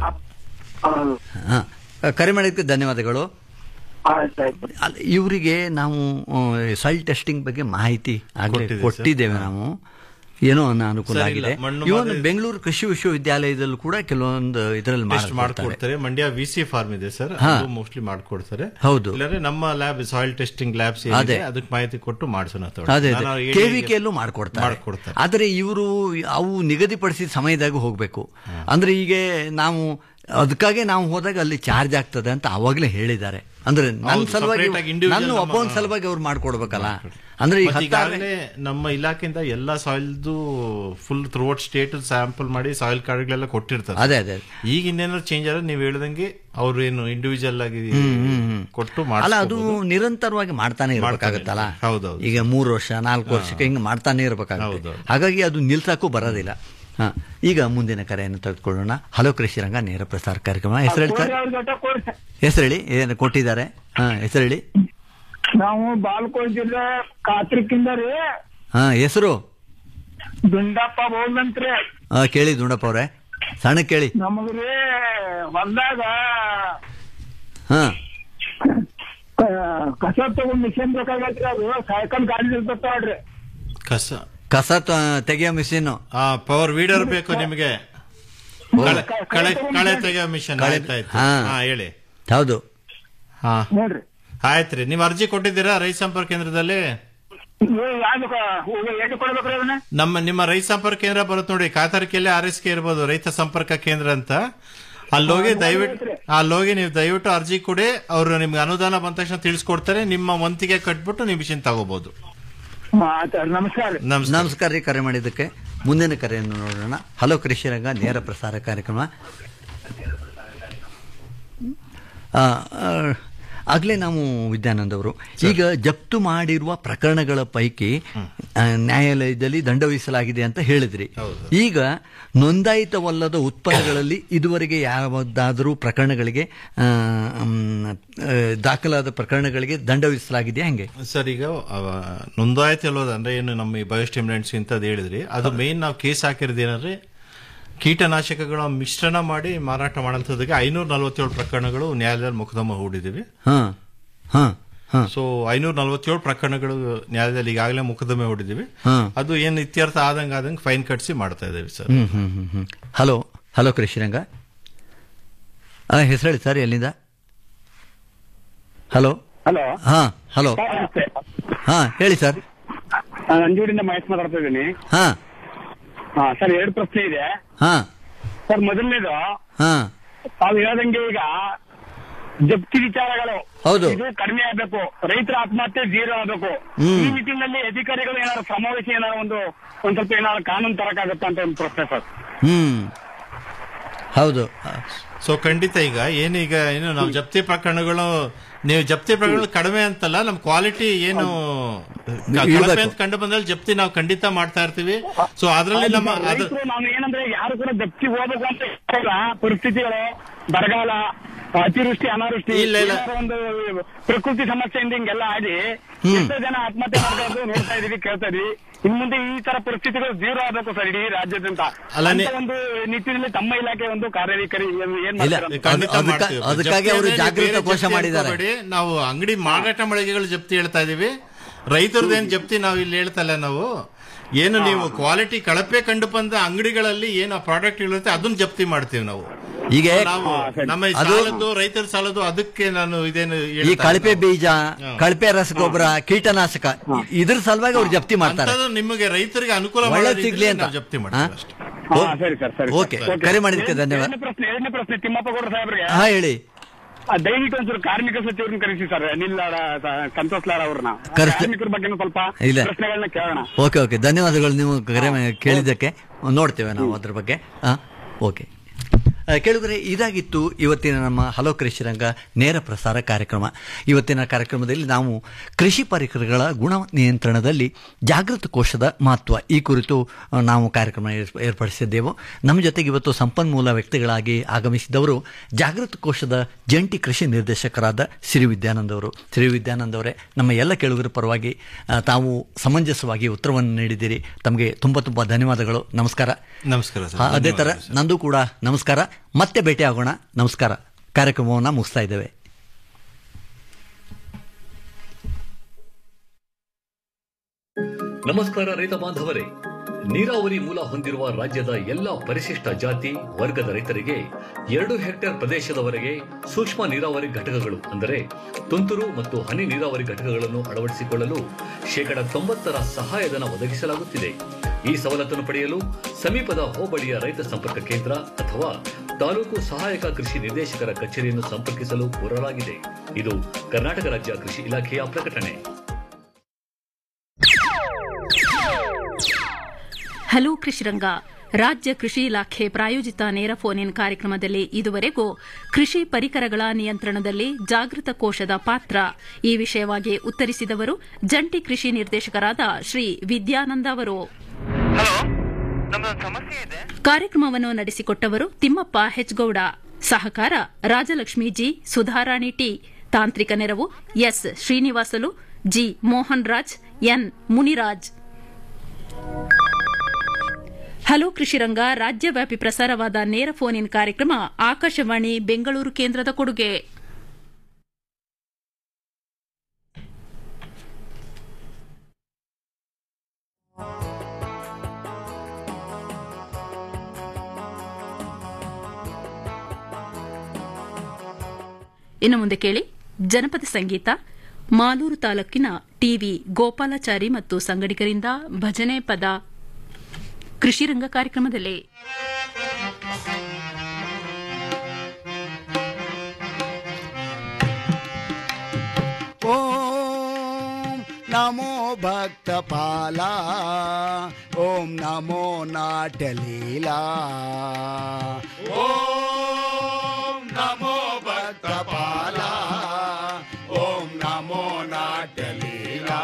Speaker 4: ಹಾ ಕರೆ ಮಾಡಿದ್ದಕ್ಕೆ ಧನ್ಯವಾದಗಳು
Speaker 14: ಆಯ್ತಾಯ್ತು
Speaker 4: ಅಲ್ಲ, ಇವರಿಗೆ ನಾವು ಸಾಯಿಲ್ ಟೆಸ್ಟಿಂಗ್ ಬಗ್ಗೆ ಮಾಹಿತಿ ಆಗ್ಲೇ
Speaker 6: ಕೊಟ್ಟಿದ್ದೀವಿ ಸರ್.
Speaker 4: ಕೊಟ್ಟಿದ್ದೇವೆ ನಾವು ಏನೋ ಅನುಕೂಲ
Speaker 6: ಸರ್, ಇಲ್ಲ,
Speaker 4: ಆಗಿದೆ
Speaker 6: ಮಣ್ಣು
Speaker 4: ಇವನ್
Speaker 6: ಮಾದರಿ-
Speaker 4: ಬೆಂಗಳೂರು ಕೃಷಿ ವಿಶ್ವವಿದ್ಯಾಲಯದಲ್ಲೂ ಕೂಡ ಕೆಲವೊಂದು ಇದರಲ್ಲಿ
Speaker 6: ಟೆಸ್ಟ್
Speaker 4: ಮಾಡ್ಕೊಡ್ತಾರೆ
Speaker 6: ಮಾಡ್ಕೊಡ್ತಾರೆ ಮಂಡ್ಯ ವಿ ಸಿ ಫಾರ್ಮ್ ಇದೆ ಸರ್
Speaker 4: ಹಾ.
Speaker 6: ಅದು ಮೋಸ್ಟ್ಲಿ ಮಾಡ್ಕೊಡ್ತಾರೆ
Speaker 4: ಹೌದು.
Speaker 6: ಇಲ್ಲಾಂದ್ರೆ ನಮ್ಮ ಲ್ಯಾಬ್ ಸಾಯಿಲ್ ಟೆಸ್ಟಿಂಗ್ ಲ್ಯಾಬ್ಸ್
Speaker 4: ಅದೇ.
Speaker 6: ಅದಕ್ಕೆ ಮಾಹಿತಿ ಕೊಟ್ಟು ಮಾಡಿಸೋಣ
Speaker 4: ಅದೇ ಅದೇ ಕೆವಿಕೆಯಲ್ಲೂ ಮಾಡ್ಕೊಡ್ತಾರೆ
Speaker 6: ಮಾಡ್ಕೊಡ್ತಾರೆ
Speaker 4: ಆದರೆ ಇವರು ಅವು ನಿಗದಿಪಡಿಸಿದ ಸಮಯದಾಗ ಹೋಗ್ಬೇಕು ಅಂದ್ರೆ ಈಗ ನಾವು ಅದಕ್ಕಾಗಿ ನಾವು ಹೋದಾಗ ಅಲ್ಲಿ ಚಾರ್ಜ್ ಆಗ್ತದೆ ಅಂತ ಅವಾಗಲೇ ಹೇಳಿದ್ದಾರೆ ಅಂದ್ರೆ ನನ್ನ
Speaker 6: ಹೌದು,
Speaker 4: ಸಲುವಾಗಿ
Speaker 6: separate ಆಗಿ individual
Speaker 4: ನನ್ನ
Speaker 6: ನಮ್ಮ-
Speaker 4: ಒಬ್ಬನ ಸಲುವಾಗಿ ಅವ್ರು ಮಾಡ್ಕೊಡ್ಬೇಕಲ್ಲ ಅಂದ್ರೆ ಈಗ
Speaker 6: ಮತ್ತೆ
Speaker 4: ಹತ್ತಾರು
Speaker 6: ಈಗಾಗಲೇ ನಮ್ಮ ಇಲಾಖೆಯಿಂದ ಎಲ್ಲ ಸಾಯಿಲ್ದು ಫುಲ್ ಥ್ರೂಔಟ್ ಸ್ಟೇಟ್ ಸ್ಯಾಂಪಲ್ ಮಾಡಿ ಸಾಯಿಲ್ ಕಾರ್ಡ್ಗಳೆಲ್ಲ ಕೊಟ್ಟಿರ್ತಾರೆ
Speaker 4: ಅದೇ, ಅದೇ.
Speaker 6: ಈಗ ಇನ್ನೇನಾದ್ರು ಚೇಂಜ್ ಆದ್ರೆ ನೀವು ಹೇಳ್ದಂಗೆ ಅವ್ರು ಏನು ಇಂಡಿವಿಜುವಲ್ ಆಗಿ
Speaker 4: ಹ್ಮ್, ಹ್ಮ್, ಹ್ಮ್.
Speaker 6: ಕೊಟ್ಟು
Speaker 4: ಅಲ್ಲ ಅದು
Speaker 6: ಮಾಡಿಸ್ಕೋಬಹುದು.
Speaker 4: ನಿರಂತರವಾಗಿ ಮಾಡ್ತಾನೆ ಇರ್ಬೇಕಾಗತ್ತಲ್ಲ
Speaker 6: ಹೌದೌದು.
Speaker 4: ಈಗ ಮೂರು ವರ್ಷ ನಾಲ್ಕು ವರ್ಷಕ್ಕೆ ಹಿಂಗೆ ಮಾಡ್ತಾನೆ ಇರ್ಬೇಕಾಗುತ್ತೆ ಹಾಗಾಗಿ ಅದು ನಿಲ್ಸಕ್ಕೂ ಬರೋದಿಲ್ಲ ಹಾ ಈಗ ಮುಂದಿನ ಕರೆಯನ್ನು ತೆಗೆದುಕೊಳ್ಳೋಣ ಹಲೋ ಕೃಷಿ ರಂಗ ನೇರ ಪ್ರಸಾರ ಕಾರ್ಯಕ್ರಮ ಹೆಸರು ಹೇಳಿ ಸರ್ ಹೆಸರು ಹೇಳಿ ಏನು ಕೊಟ್ಟಿದ್ದಾರೆ ಹಾ ಹೆಸರು ಹೇಳಿ
Speaker 12: ನಾವು ಬಾಲ್ಕೋಟ್ ಜಿಲ್ಲೆ ಕಾತ್ರಿಕಿಂದ ರೀ
Speaker 4: ಹಾ ಹೆಸರು
Speaker 12: ದುಂಡಪ್ಪ ಬೋಲ್ದಂತ್ರಿ
Speaker 4: ಹಾ ಕೇಳಿ ದುಂಡಪ್ಪ ಅವ್ರೆ ಸಣ್ಣ ಕೇಳಿ
Speaker 12: ನಮಗ್ರಿ ಹೊಲ್ದಾಗ
Speaker 4: ಹಾ
Speaker 12: ಕ- ಕಸ ತಗೊಂಡ್ ಮಿಷನ್ ಬೇಕಾಗೈತ್ರಿ ಅದು ಸೈಕಲ್ ಗಾಡಿ ಇರ್ತಾವ್ರಿ
Speaker 6: ಕಸ
Speaker 4: ಕಸ ತ- ತೆಗೆಯೋ ಮಿಷಿನ್
Speaker 6: ಆ ಪವರ್ ವೀಡರ್ ಬೇಕು ನಿಮಗೆ ಕಳೆ- ಕಳೆ ಕಳೆ ತೆಗೆಯೋ ಮಿಷನ್
Speaker 4: ಕಳೆ-
Speaker 6: ಆಯ್ತಾಯ್ತು
Speaker 4: ಹಾ.
Speaker 6: ಹಾ ಹೇಳಿ
Speaker 4: ಹೌದು
Speaker 6: ಹಾ
Speaker 12: ನೋಡ್ರಿ
Speaker 6: ಆಯ್ತ್ರಿ ನೀವು ಅರ್ಜಿ ಕೊಟ್ಟಿದ್ದೀರಾ ರೈತ ಸಂಪರ್ಕ ಕೇಂದ್ರದಲ್ಲಿ
Speaker 12: ಯಾವ್ದು ಎಷ್ಟು ಕೊಡ್ಬೇಕ್ರಿ ಅದನ್ನ
Speaker 6: ನಮ್ಮ ನಿಮ್ಮ ರೈತ ಸಂಪರ್ಕ ಕೇಂದ್ರ ಬರುತ್ತೆ ನೋಡಿ ಕಾತರಿಕೆಯಲ್ಲಿ ಆರ್ ಎಸ್ ಕೆ ಇರ್ಬೋದು ರೈತ ಸಂಪರ್ಕ ಕೇಂದ್ರ ಅಂತ ಅಲ್ಲೋಗಿ ದಯವಿಟ್ಟು ಅಲ್ಲೋಗಿ ನೀವು ದಯವಿಟ್ಟು ಅರ್ಜಿ ಕೊಡಿ ಅವರು ನಿಮ್ಗೆ ಅನುದಾನ ಬಂದ ತಕ್ಷಣ ತಿಳಿಸ್ಕೊಡ್ತಾರೆ ನಿಮ್ಮ ವಂತಿಗೆ ಕಟ್ಬಿಟ್ಟು ನೀವು ಮಿಷಿನ್ ತಗೋಬಹುದು
Speaker 12: ನಮಸ್ಕಾರ
Speaker 6: ನಮಸ್ಕಾರ
Speaker 4: ನಮಸ್ಕಾರ ರೀ ಕರೆ ಮಾಡಿದ್ದಕ್ಕೆ ಮುಂದಿನ ಕರೆಯನ್ನು ನೋಡೋಣ ಹಲೋ ಕೃಷಿ ರಂಗ ನೇರ ಪ್ರಸಾರ ಕಾರ್ಯಕ್ರಮ ಆ, ಆ, ಆಗ್ಲೇ ನಾವು ವಿದ್ಯಾನಂದ್ ಅವರು ಈಗ ಜಪ್ತು ಮಾಡಿರುವ ಪ್ರಕರಣಗಳ ಪೈಕಿ ಆ, ನ್ಯಾಯಾಲಯದಲ್ಲಿ ದಂಡ ವಿಧಿಸಲಾಗಿದೆ ಅಂತ ಹೇಳಿದ್ರಿ ಈಗ ನೋಂದಾಯಿತವಲ್ಲದ ಉತ್ಪನ್ನಗಳಲ್ಲಿ ಇದುವರೆಗೆ ಯಾವುದಾದರೂ ಪ್ರಕರಣಗಳಿಗೆ ಆ, ಮ್, ಆ, ದಾಖಲಾದ ಪ್ರಕರಣಗಳಿಗೆ ದಂಡ ವಿಧಿಸಲಾಗಿದೆಯಾ ಹೆಂಗೆ
Speaker 6: ಸರ್ ಈಗ ಅವ, ನೋಂದಾಯಿತಿ ಅಲ್ಲೋದು ಅಂದ್ರೆ ಏನು ನಮ್ಮ ಈ ಬಯೋಸ್ಟಿಮ್ಯುಲೆಂಟ್ಸ್ ಇಂಥದ್ದು ಹೇಳಿದ್ರಿ ಅದು ಮೇನ್ ನಾವು ಕೇಸ್ ಹಾಕಿರೋದು ಏನಂದ್ರೆ ಕೀಟನಾಶಕಗಳ ಮಿಶ್ರಣ ಮಾಡಿ ಮಾರಾಟ ಮಾಡೋಂಥದ್ದಕ್ಕೆ ಐನೂರ ನಲವತ್ತೇಳು ಪ್ರಕರಣಗಳು ನ್ಯಾಯಾಲಯದಲ್ಲಿ ಮೊಕದ್ದಮ ಹೂಡಿದ್ದೀವಿ
Speaker 4: ಹಾ ಹಾ ಹಾ
Speaker 6: ಸೊ ಐನೂರ ನಲವತ್ತೇಳು ಪ್ರಕರಣಗಳು ನ್ಯಾಯಾಲಯದಲ್ಲಿ ಈಗಾಗಲೇ ಮೊಕದ್ದಮೆ ಹೂಡಿದ್ದೀವಿ
Speaker 4: ಹಾ.
Speaker 6: ಅದು ಏನು ಇತ್ಯರ್ಥ ಆದಂಗೆ ಆದಂಗೆ ಫೈನ್ ಕಟ್ಸಿ ಮಾಡ್ತಾ ಇದ್ದೀವಿ ಸರ್
Speaker 4: ಹ್ಮ್ ಹ್ಮ್ ಹ್ಮ್ ಹ್ಮ್ ಹಲೋ ಹಲೋ ಕೃಷಿರಂಗ ಹೆಸರು ಹೇಳಿ ಸರ್ ಎಲ್ಲಿಂದ ಹಲೋ
Speaker 15: ಹಲೋ
Speaker 4: ಹಾ ಹಲೋ ಹಾ ಹೇಳಿ ಸರ್
Speaker 15: ನಂಜೂರಿಂದ ಮಹೇಶ್ ಮಾತಾಡ್ತಾ ಇದ್ದೀನಿ
Speaker 4: ಹಾ
Speaker 15: ಹಾ ಸರ್ ಎರಡು ಪ್ರಶ್ನೆ ಇದೆ
Speaker 4: ಹಾ
Speaker 15: ಸರ್ ಮೊದಲನೇದು
Speaker 4: ಹಾ
Speaker 15: ತಾವು ಹೇಳ್ದಂಗೆ ಈಗ ಜಪ್ತಿ ವಿಚಾರಗಳು
Speaker 4: ಹೌದು.
Speaker 15: ಇದು ಕಡಿಮೆ ಆಗ್ಬೇಕು ರೈತರ ಆತ್ಮಹತ್ಯೆ ಜೀರೋ ಆಗ್ಬೇಕು
Speaker 4: ಹ್ಮ್.
Speaker 15: ಈ ನಿಟ್ಟಿನಲ್ಲಿ ಅಧಿಕಾರಿಗಳು ಏನಾದ್ರು ಸಮಾವೇಶ ಏನಾದ್ರು ಒಂದು ಒಂದ್ ಸ್ವಲ್ಪ ಏನಾದ್ರು ಕಾನೂನು ತರಕಾಗತ್ತಾ ಅಂತ ಒಂದು ಪ್ರಶ್ನೆ ಸರ್
Speaker 4: ಹ್ಮ್ ಹೌದು
Speaker 6: ಸೊ ಖಂಡಿತ ಈಗ ಏನೀಗ ಏನು ನಾವು ಜಪ್ತಿ ಪ್ರಕರಣಗಳು ನೀವು ಜಪ್ತಿ ಪ್ರಕರಣಗಳು ಕಡಿಮೆ ಅಂತಲ್ಲ ನಮ್ಮ ಕ್ವಾಲಿಟಿ ಏನು ಕ-
Speaker 4: ಇರ್ಬೇಕು.
Speaker 6: ಕಳಪೆ ಅಂತ ಕಂಡು ಬಂದಲ್ಲಿ ಜಪ್ತಿ ನಾವು ಖಂಡಿತ ಮಾಡ್ತಾ ಇರ್ತೀವಿ ಸೊ ಅದರಲ್ಲಿ ನಮ್ಮ ಅದು
Speaker 15: ರೈತರು ನಾನು ಏನಂದ್ರೆ ಯಾರು ಕೂಡ ಜಪ್ತಿ ಹೋಗ್ಬೇಕು ಅಂತ ಇಲ್ಲ ಪರಿಸ್ಥಿತಿಗಳು ಬರಗಾಲ ಅತಿವೃಷ್ಟಿ ಅನಾವೃಷ್ಟಿ
Speaker 6: ಇಲ್ಲ, ಇಲ್ಲ.
Speaker 15: ಏನಾದ್ರು ಒಂದು ಪ್ರಕೃತಿ ಸಮಸ್ಯೆಯಿಂದ ಹಿಂಗೆಲ್ಲ ಆಗಿ
Speaker 4: ಹ್ಮ್.
Speaker 15: ಎಷ್ಟೋ ಜನ ಆತ್ಮಹತ್ಯೆ ಮಾಡ್ಕೊಂಡು ನೋಡ್ತಾ ಇದೀವಿ ಕೇಳ್ತಾ ಇದೀವಿ ಇನ್ ಮುಂದೆ ಈ ತರ ಪರಿಸ್ಥಿತಿಗಳು ಜೀರೋ ಆಗ್ಬೇಕು ಸರ್ ಇಡೀ ರಾಜ್ಯಾದ್ಯಂತ
Speaker 6: ಅಲ್ಲ,
Speaker 15: ಅಂತ
Speaker 6: ನೀ-
Speaker 15: ಒಂದು ನಿಟ್ಟಿನಲ್ಲಿ ತಮ್ಮ ಇಲಾಖೆ ಒಂದು ಕಾರ್ಯವೈಖರಿ ಏನ್ ಏನ್
Speaker 4: ಇಲ್ಲ,
Speaker 15: ಮಾಡ್ತಾರೆ ಅಂತ?
Speaker 6: ಖಂಡಿತ
Speaker 4: ಅದಕ್ಕ-
Speaker 6: ಮಾಡ್ತೀವಿ.
Speaker 4: ಅದಕ್ಕಾಗಿ
Speaker 6: ಜಪ್ತಿ
Speaker 4: ಅವರು
Speaker 6: ಅಂದ್ರೆ
Speaker 4: ಜಾಗೃತ
Speaker 6: ಬೇರೆ
Speaker 4: ಕೋಶ
Speaker 6: ಜಪ್ತಿ
Speaker 4: ಮಾಡಿದ್ದಾರೆ.
Speaker 6: ಅನ್ಕೋಬೇಡಿ. ನಾವು ಅಂಗಡಿ ಮಾರಾಟ ಮಳಿಗೆಗಳು ಜಪ್ತಿ ಹೇಳ್ತಾ ಇದೀವಿ ರೈತರದೇನ್ ಜಪ್ತಿ ನಾವು ಇಲ್ಲಿ ಹೇಳ್ತಾ ಇಲ್ಲ ನಾವು ಏನು ನೀವು ಕ್ವಾಲಿಟಿ ಕಳಪೆ ಕಂಡು ಬಂದ ಅಂಗಡಿಗಳಲ್ಲಿ ಏನು ಪ್ರಾಡಕ್ಟ್ ಇರುತ್ತೆ ಅದನ್ನ ಜಪ್ತಿ ಮಾಡ್ತೀವಿ ನಾವು
Speaker 4: ಈಗ
Speaker 6: ನಾವು ನಮ್ಮ ಈ
Speaker 4: ಅದು-
Speaker 6: ಸಾಲದ್ದು ರೈತರ ಸಾಲದ್ದು ಅದಕ್ಕೆ ನಾನು ಇದೇನು
Speaker 4: ಈ
Speaker 6: ಹೇಳ್ತಾ ಇಲ್ಲ.
Speaker 4: ಕಳಪೆ ಬೀಜ ಕಳಪೆ ರಸಗೊಬ್ಬರ ಕೀಟನಾಶಕ ಇ- ಇದ್ರ ಸಲುವಾಗಿ ಅವ್ರು ಜಪ್ತಿ ಮಾಡ್ತಾರೆ
Speaker 6: ಅಂಥದ್ದು ನಿಮಗೆ ರೈತರಿಗೆ ಅನುಕೂಲ
Speaker 4: ಒಳ್ಳೆ
Speaker 6: ಮಾಡೋ
Speaker 4: ಸಿಗ್ಲಿ
Speaker 6: ರೀತಿಯಲ್ಲಿ
Speaker 4: ಅಂತ
Speaker 6: ನಾವು ಜಪ್ತಿ ಮಾಡ್ತೀವಿ
Speaker 4: ಹಾ?
Speaker 6: ಅಷ್ಟೇ
Speaker 15: ಹಾ,
Speaker 4: ಓ-
Speaker 15: ಸರಿ ಸರ್ ಸರಿ
Speaker 4: ಓಕೆ ಕರೆ ಮಾಡಿದ್ದಕ್ಕೆ ಧನ್ಯವಾದ
Speaker 15: ಎರಡನೇ ಪ್ರಶ್ನೆ ಎರಡನೇ ಪ್ರಶ್ನೆ ತಿಮ್ಮಪ್ಪ ಗೌಡ ಸಾಹೇಬ್ರಿಗೆ
Speaker 4: ಹಾ ಹೇಳಿ
Speaker 15: ಆ, ದಯವಿಟ್ಟು ಒಂಚೂರು ಕಾರ್ಮಿಕ ಸಚಿವರನ್ನ ಕರೆಸಿ ಸರ್ ಅನಿಲ್ ಲಾಡ ಸ- ಸಂತೋಷ್ ಲಾಡ್ ಅವ್ರನ್ನ
Speaker 4: ಕರೆಸ್ತೆ-
Speaker 15: ಕಾರ್ಮಿಕರ ಬಗ್ಗೆ ಸ್ವಲ್ಪ
Speaker 4: ಇಲ್ಲ.
Speaker 15: ಪ್ರಶ್ನೆಗಳನ್ನ ಕೇಳೋಣ
Speaker 4: ಓಕೆ ಓಕೆ ಧನ್ಯವಾದಗಳು ನೀವು ಕರೆ ಮಾ- ಕೇಳಿದ್ದಕ್ಕೆ ನೋಡ್ತೇವೆ ನಾವು ಅದ್ರ ಬಗ್ಗೆ ಹಾಂ ಓಕೆ ಆ, ಕೇಳಿದ್ರೆ ಇದಾಗಿತ್ತು ಇವತ್ತಿನ ನಮ್ಮ ಹಲೋ ಕೃಷಿ ರಂಗ ನೇರ ಪ್ರಸಾರ ಕಾರ್ಯಕ್ರಮ ಇವತ್ತಿನ ಕಾರ್ಯಕ್ರಮದಲ್ಲಿ ನಾವು ಕೃಷಿ ಪರಿಕರಗಳ ಗುಣ ನಿಯಂತ್ರಣದಲ್ಲಿ ಜಾಗೃತ ಕೋಶದ ಮಹತ್ವ ಈ ಕುರಿತು ಆ, ನಾವು ಕಾರ್ಯಕ್ರಮ ಏರ್ಪ- ಏರ್ಪಡಿಸಿದ್ದೆವು ನಮ್ಮ ಜೊತೆಗೆ ಇವತ್ತು ಸಂಪನ್ಮೂಲ ವ್ಯಕ್ತಿಗಳಾಗಿ ಆಗಮಿಸಿದವರು ಜಾಗೃತ ಕೋಶದ ಜಂಟಿ ಕೃಷಿ ನಿರ್ದೇಶಕರಾದ ಸಿರಿ ವಿದ್ಯಾನಂದ್ ಅವರು ಸಿರಿ ವಿದ್ಯಾನಂದ್ ಅವರೇ ನಮ್ಮ ಎಲ್ಲ ಕೇಳುಗರ ಪರವಾಗಿ ಆ, ತಾವು ಸಮಂಜಸವಾಗಿ ಉತ್ತರವನ್ನು ನೀಡಿದ್ದೀರಿ ತಮಗೆ ತುಂಬ ತುಂಬ ಧನ್ಯವಾದಗಳು ನಮಸ್ಕಾರ
Speaker 6: ನಮಸ್ಕಾರ ಸರ್
Speaker 4: ಆ, ಅದೇ ಥರ
Speaker 6: ಧನ್ಯವಾದ ಸರ್.
Speaker 4: ನಂದು ಕೂಡ ನಮಸ್ಕಾರ ಮತ್ತೆ ಭೇಟಿ ಆಗೋಣ ನಮಸ್ಕಾರ ಕಾರ್ಯಕ್ರಮವನ್ನು ಮುಗಿಸ್ತಾ ಇದ್ದೇವೆ
Speaker 5: ನಮಸ್ಕಾರ ರೈತ ಬಾಂಧವರೇ ನೀರಾವರಿ ಮೂಲ ಹೊಂದಿರುವ ರಾಜ್ಯದ ಎಲ್ಲ ಪರಿಶಿಷ್ಟ ಜಾತಿ ವರ್ಗದ ರೈತರಿಗೆ ಎರಡು ಹೆಕ್ಟೇರ್ ಪ್ರದೇಶದವರೆಗೆ ಸೂಕ್ಷ್ಮ ನೀರಾವರಿ ಘಟಕಗಳು ಅಂದರೆ ತುಂತುರು ಮತ್ತು ಹನಿ ನೀರಾವರಿ ಘಟಕಗಳನ್ನು ಅಳವಡಿಸಿಕೊಳ್ಳಲು ಶೇಕಡ ತೊಂಬತ್ತರ ಸಹಾಯಧನ ಒದಗಿಸಲಾಗುತ್ತಿದೆ ಈ ಸವಲತ್ತನ್ನು ಪಡೆಯಲು ಸಮೀಪದ ಹೋಬಳಿಯ ರೈತ ಸಂಪರ್ಕ ಕೇಂದ್ರ ಅಥವಾ ತಾಲೂಕು ಸಹಾಯಕ ಕೃಷಿ ನಿರ್ದೇಶಕರ ಕಚೇರಿಯನ್ನು ಸಂಪರ್ಕಿಸಲು ಕೋರಲಾಗಿದೆ ಇದು ಕರ್ನಾಟಕ ರಾಜ್ಯ ಕೃಷಿ ಇಲಾಖೆಯ ಪ್ರಕಟಣೆ
Speaker 2: ಹಲೋ ಕೃಷಿರಂಗ ರಾಜ್ಯ ಕೃಷಿ ಇಲಾಖೆ ಪ್ರಾಯೋಜಿತ ನೇರ ಫೋನ್ ಇನ್ ಕಾರ್ಯಕ್ರಮದಲ್ಲಿ ಇದುವರೆಗೂ ಕೃಷಿ ಪರಿಕರಗಳ ನಿಯಂತ್ರಣದಲ್ಲಿ ಜಾಗೃತ ಕೋಶದ ಪಾತ್ರ ಈ ವಿಷಯವಾಗಿ ಉತ್ತರಿಸಿದವರು ಜಂಟಿ ಕೃಷಿ ನಿರ್ದೇಶಕರಾದ ಶ್ರೀ ವಿದ್ಯಾನಂದ ಅವರು
Speaker 3: ನಮ್ದೊಂದು ಸಮಸ್ಯೆ ಇದೆ
Speaker 2: ಕಾರ್ಯಕ್ರಮವನ್ನು ನಡೆಸಿಕೊಟ್ಟವರು ತಿಮ್ಮಪ್ಪ ಹೆಚ್ಗೌಡ ಸಹಕಾರ ರಾಜಲಕ್ಷ್ಮಿ ಜಿ ಸುಧಾರಾಣಿ ಟಿ ತಾಂತ್ರಿಕ ನೆರವು S Srinivasalu G Mohan Raj N Muniraj hello Krishiranga ರಾಜ್ಯವ್ಯಾಪಿ ಪ್ರಸಾರವಾದ ನೇರ ಫೋನ್ ಇನ್ ಕಾರ್ಯಕ್ರಮ ಆಕಾಶವಾಣಿ ಬೆಂಗಳೂರು ಕೇಂದ್ರದ ಕೊಡುಗೆ ಇನ್ನು ಮುಂದೆ ಕೇಳಿ ಜನಪದ ಸಂಗೀತ ಮಾಲೂರು ತಾಲೂಕಿನ ಟಿವಿ ಗೋಪಾಲಾಚಾರಿ ಮತ್ತು ಸಂಗಡಿಗರಿಂದ ಭಜನೆ ಪದ ಕೃಷಿರಂಗ ಕಾರ್ಯಕ್ರಮದಲ್ಲಿ
Speaker 16: ಓಂ ನಮೋ ಭಕ್ತಪಾಲ ಓಂ ನಮೋ ನಾಟ್ಯಲೀಲಾ ಓಂ ನಮೋ ಭಕ್ತಪಾಲ ಓಂ ನಮೋ ನಾಟ್ಯಲೀಲಾ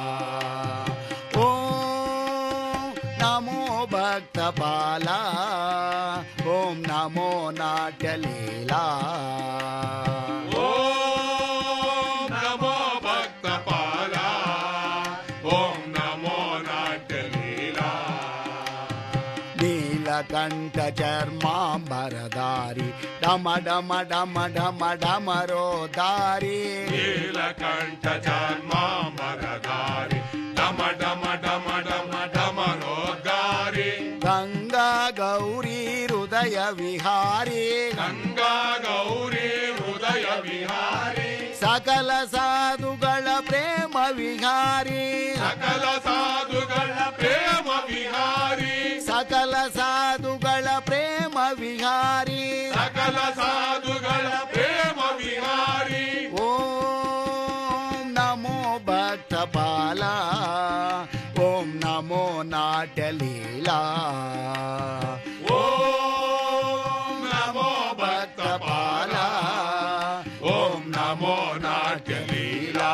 Speaker 16: ಓಂ ನಮೋ ಭಕ್ತಪಾಲ ಓಂ ನಮೋ ನಾಟ್ಯಲೀಲಾ ಓಂ ನಮೋ ಭಕ್ತಪಾಲ ಓಂ ನಮೋ ನಾಟ್ಯಲೀಲಾ ನೀಲಕಂಠ ಚರ್ಮಾಂಬರದಾರಿ ಡಮ ಡಮ ಡಮ ಡಮ ಡಮರೋ ದಾರಿ ನೀಲಕಂಠ ಚರ್ಮಾಂಬರದಾರಿ ಡಮ ಡಮ ಡಮ ಡಮ ಡಮರೋ ದಾರಿ ಗಂಗಾ ಗೌರಿ ಹೃದಯ ವಿಹಾರಿ ಗಂಗಾ ಗೌರಿ ಹೃದಯ ವಿಹಾರಿ ಸಕಲ ಸಾಧುಗಳ ಪ್ರೇಮ ವಿಹಾರಿ ಸಕಲ ಸಾಧುಗಳ ಪ್ರೇಮ ವಿಹಾರಿ ಸಕಲ ಸಾಧುಗಳ ಪ್ರೇಮ ವಿಹಾರಿ ಸಕಲ ಸಾಧುಗಳ ಪ್ರೇಮ ವಿಹಾರಿ ಓಂ ನಮೋ ಭಕ್ತಪಾಲ ಓಂ ನಮೋ ನಾಟ್ಯಲೀಲಾ ಓಂ ನಮೋ ಭಕ್ತಪಾಲ ಓಂ ನಮೋ ನಾಟ್ಯಲೀಲಾ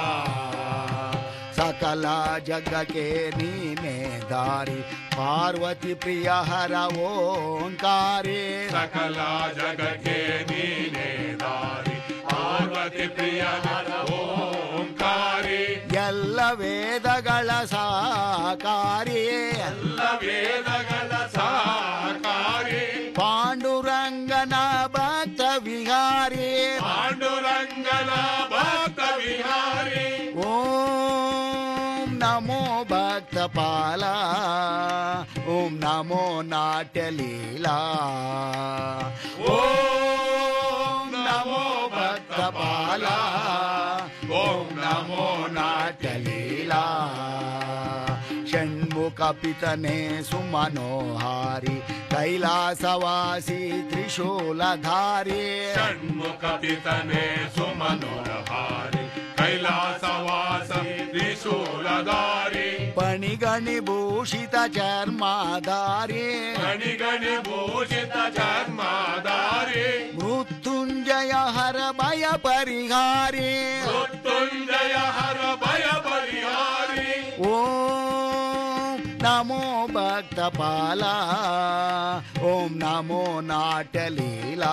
Speaker 16: ಸಕಲ ಜಗಕ್ಕೆ ನೀನೇ ದಾರಿ ಪಾರ್ವತಿ ಪ್ರಿಯ ಹರ ಓಂಕಾರಿ ಸಕಲ ಜಗಕ್ಕೆ ನೀನೇ ದಾರಿ ಪಾರ್ವತಿ ಪ್ರಿಯ ಹರ ಓಂಕಾರಿ ಎಲ್ಲ ವೇದಗಳ ಸಾಕಾರಿ ಎಲ್ಲ ವೇದಗಳ ಸಾಕಾರಿ ಪಾಂಡುರಂಗನ ಭಕ್ತ ವಿಹಾರಿ ಪಾಂಡುರಂಗನ ಭಕ್ತ ವಿಹಾರಿ ಓಂ ನಮೋ ಭಕ್ತಪಾಲ ಓಂ ನಮೋ ನಾಟ್ಯಲೀಲಾ ಓಂ ನಮೋ ಭಕ್ತಪಾಲ ಓಂ ನಮೋ ನಾಟ್ಯಲೀಲಾ ಷಣ್ಮುಖ ಪಿತನೆ ಸುಮನೋಹಾರಿ ಕೈಲಾಸವಾಸಿ ತ್ರಿಶೂಲಧಾರಿ ಷಣ್ಮುಖ ಪಿತನೆ ಸುಮನೋಹಾರಿ ಕೈಲಾಸವಾಸಿ ತ್ರಿಶೂಲಧಾರಿ ಪಣಿಗಣಿ ಭೂಷಿತ ಚರ್ಮಾಧಾರಿ ಪಣಿಗಣಿ ಭೂಷಿತ ಚರ್ಮಾಧಾರಿ ಮೃತ್ಯುಂಜಯ ಹರ ಭಯ ಪರಿಹಾರಿ ಮೃತ್ಯುಂಜಯ ಹರ ಭಯ ಪರಿಹಾರಿ ಓಂ ನಮೋ ಭಕ್ತಪಾಲ ಓಂ ನಮೋ ನಾಟ್ಯಲೀಲಾ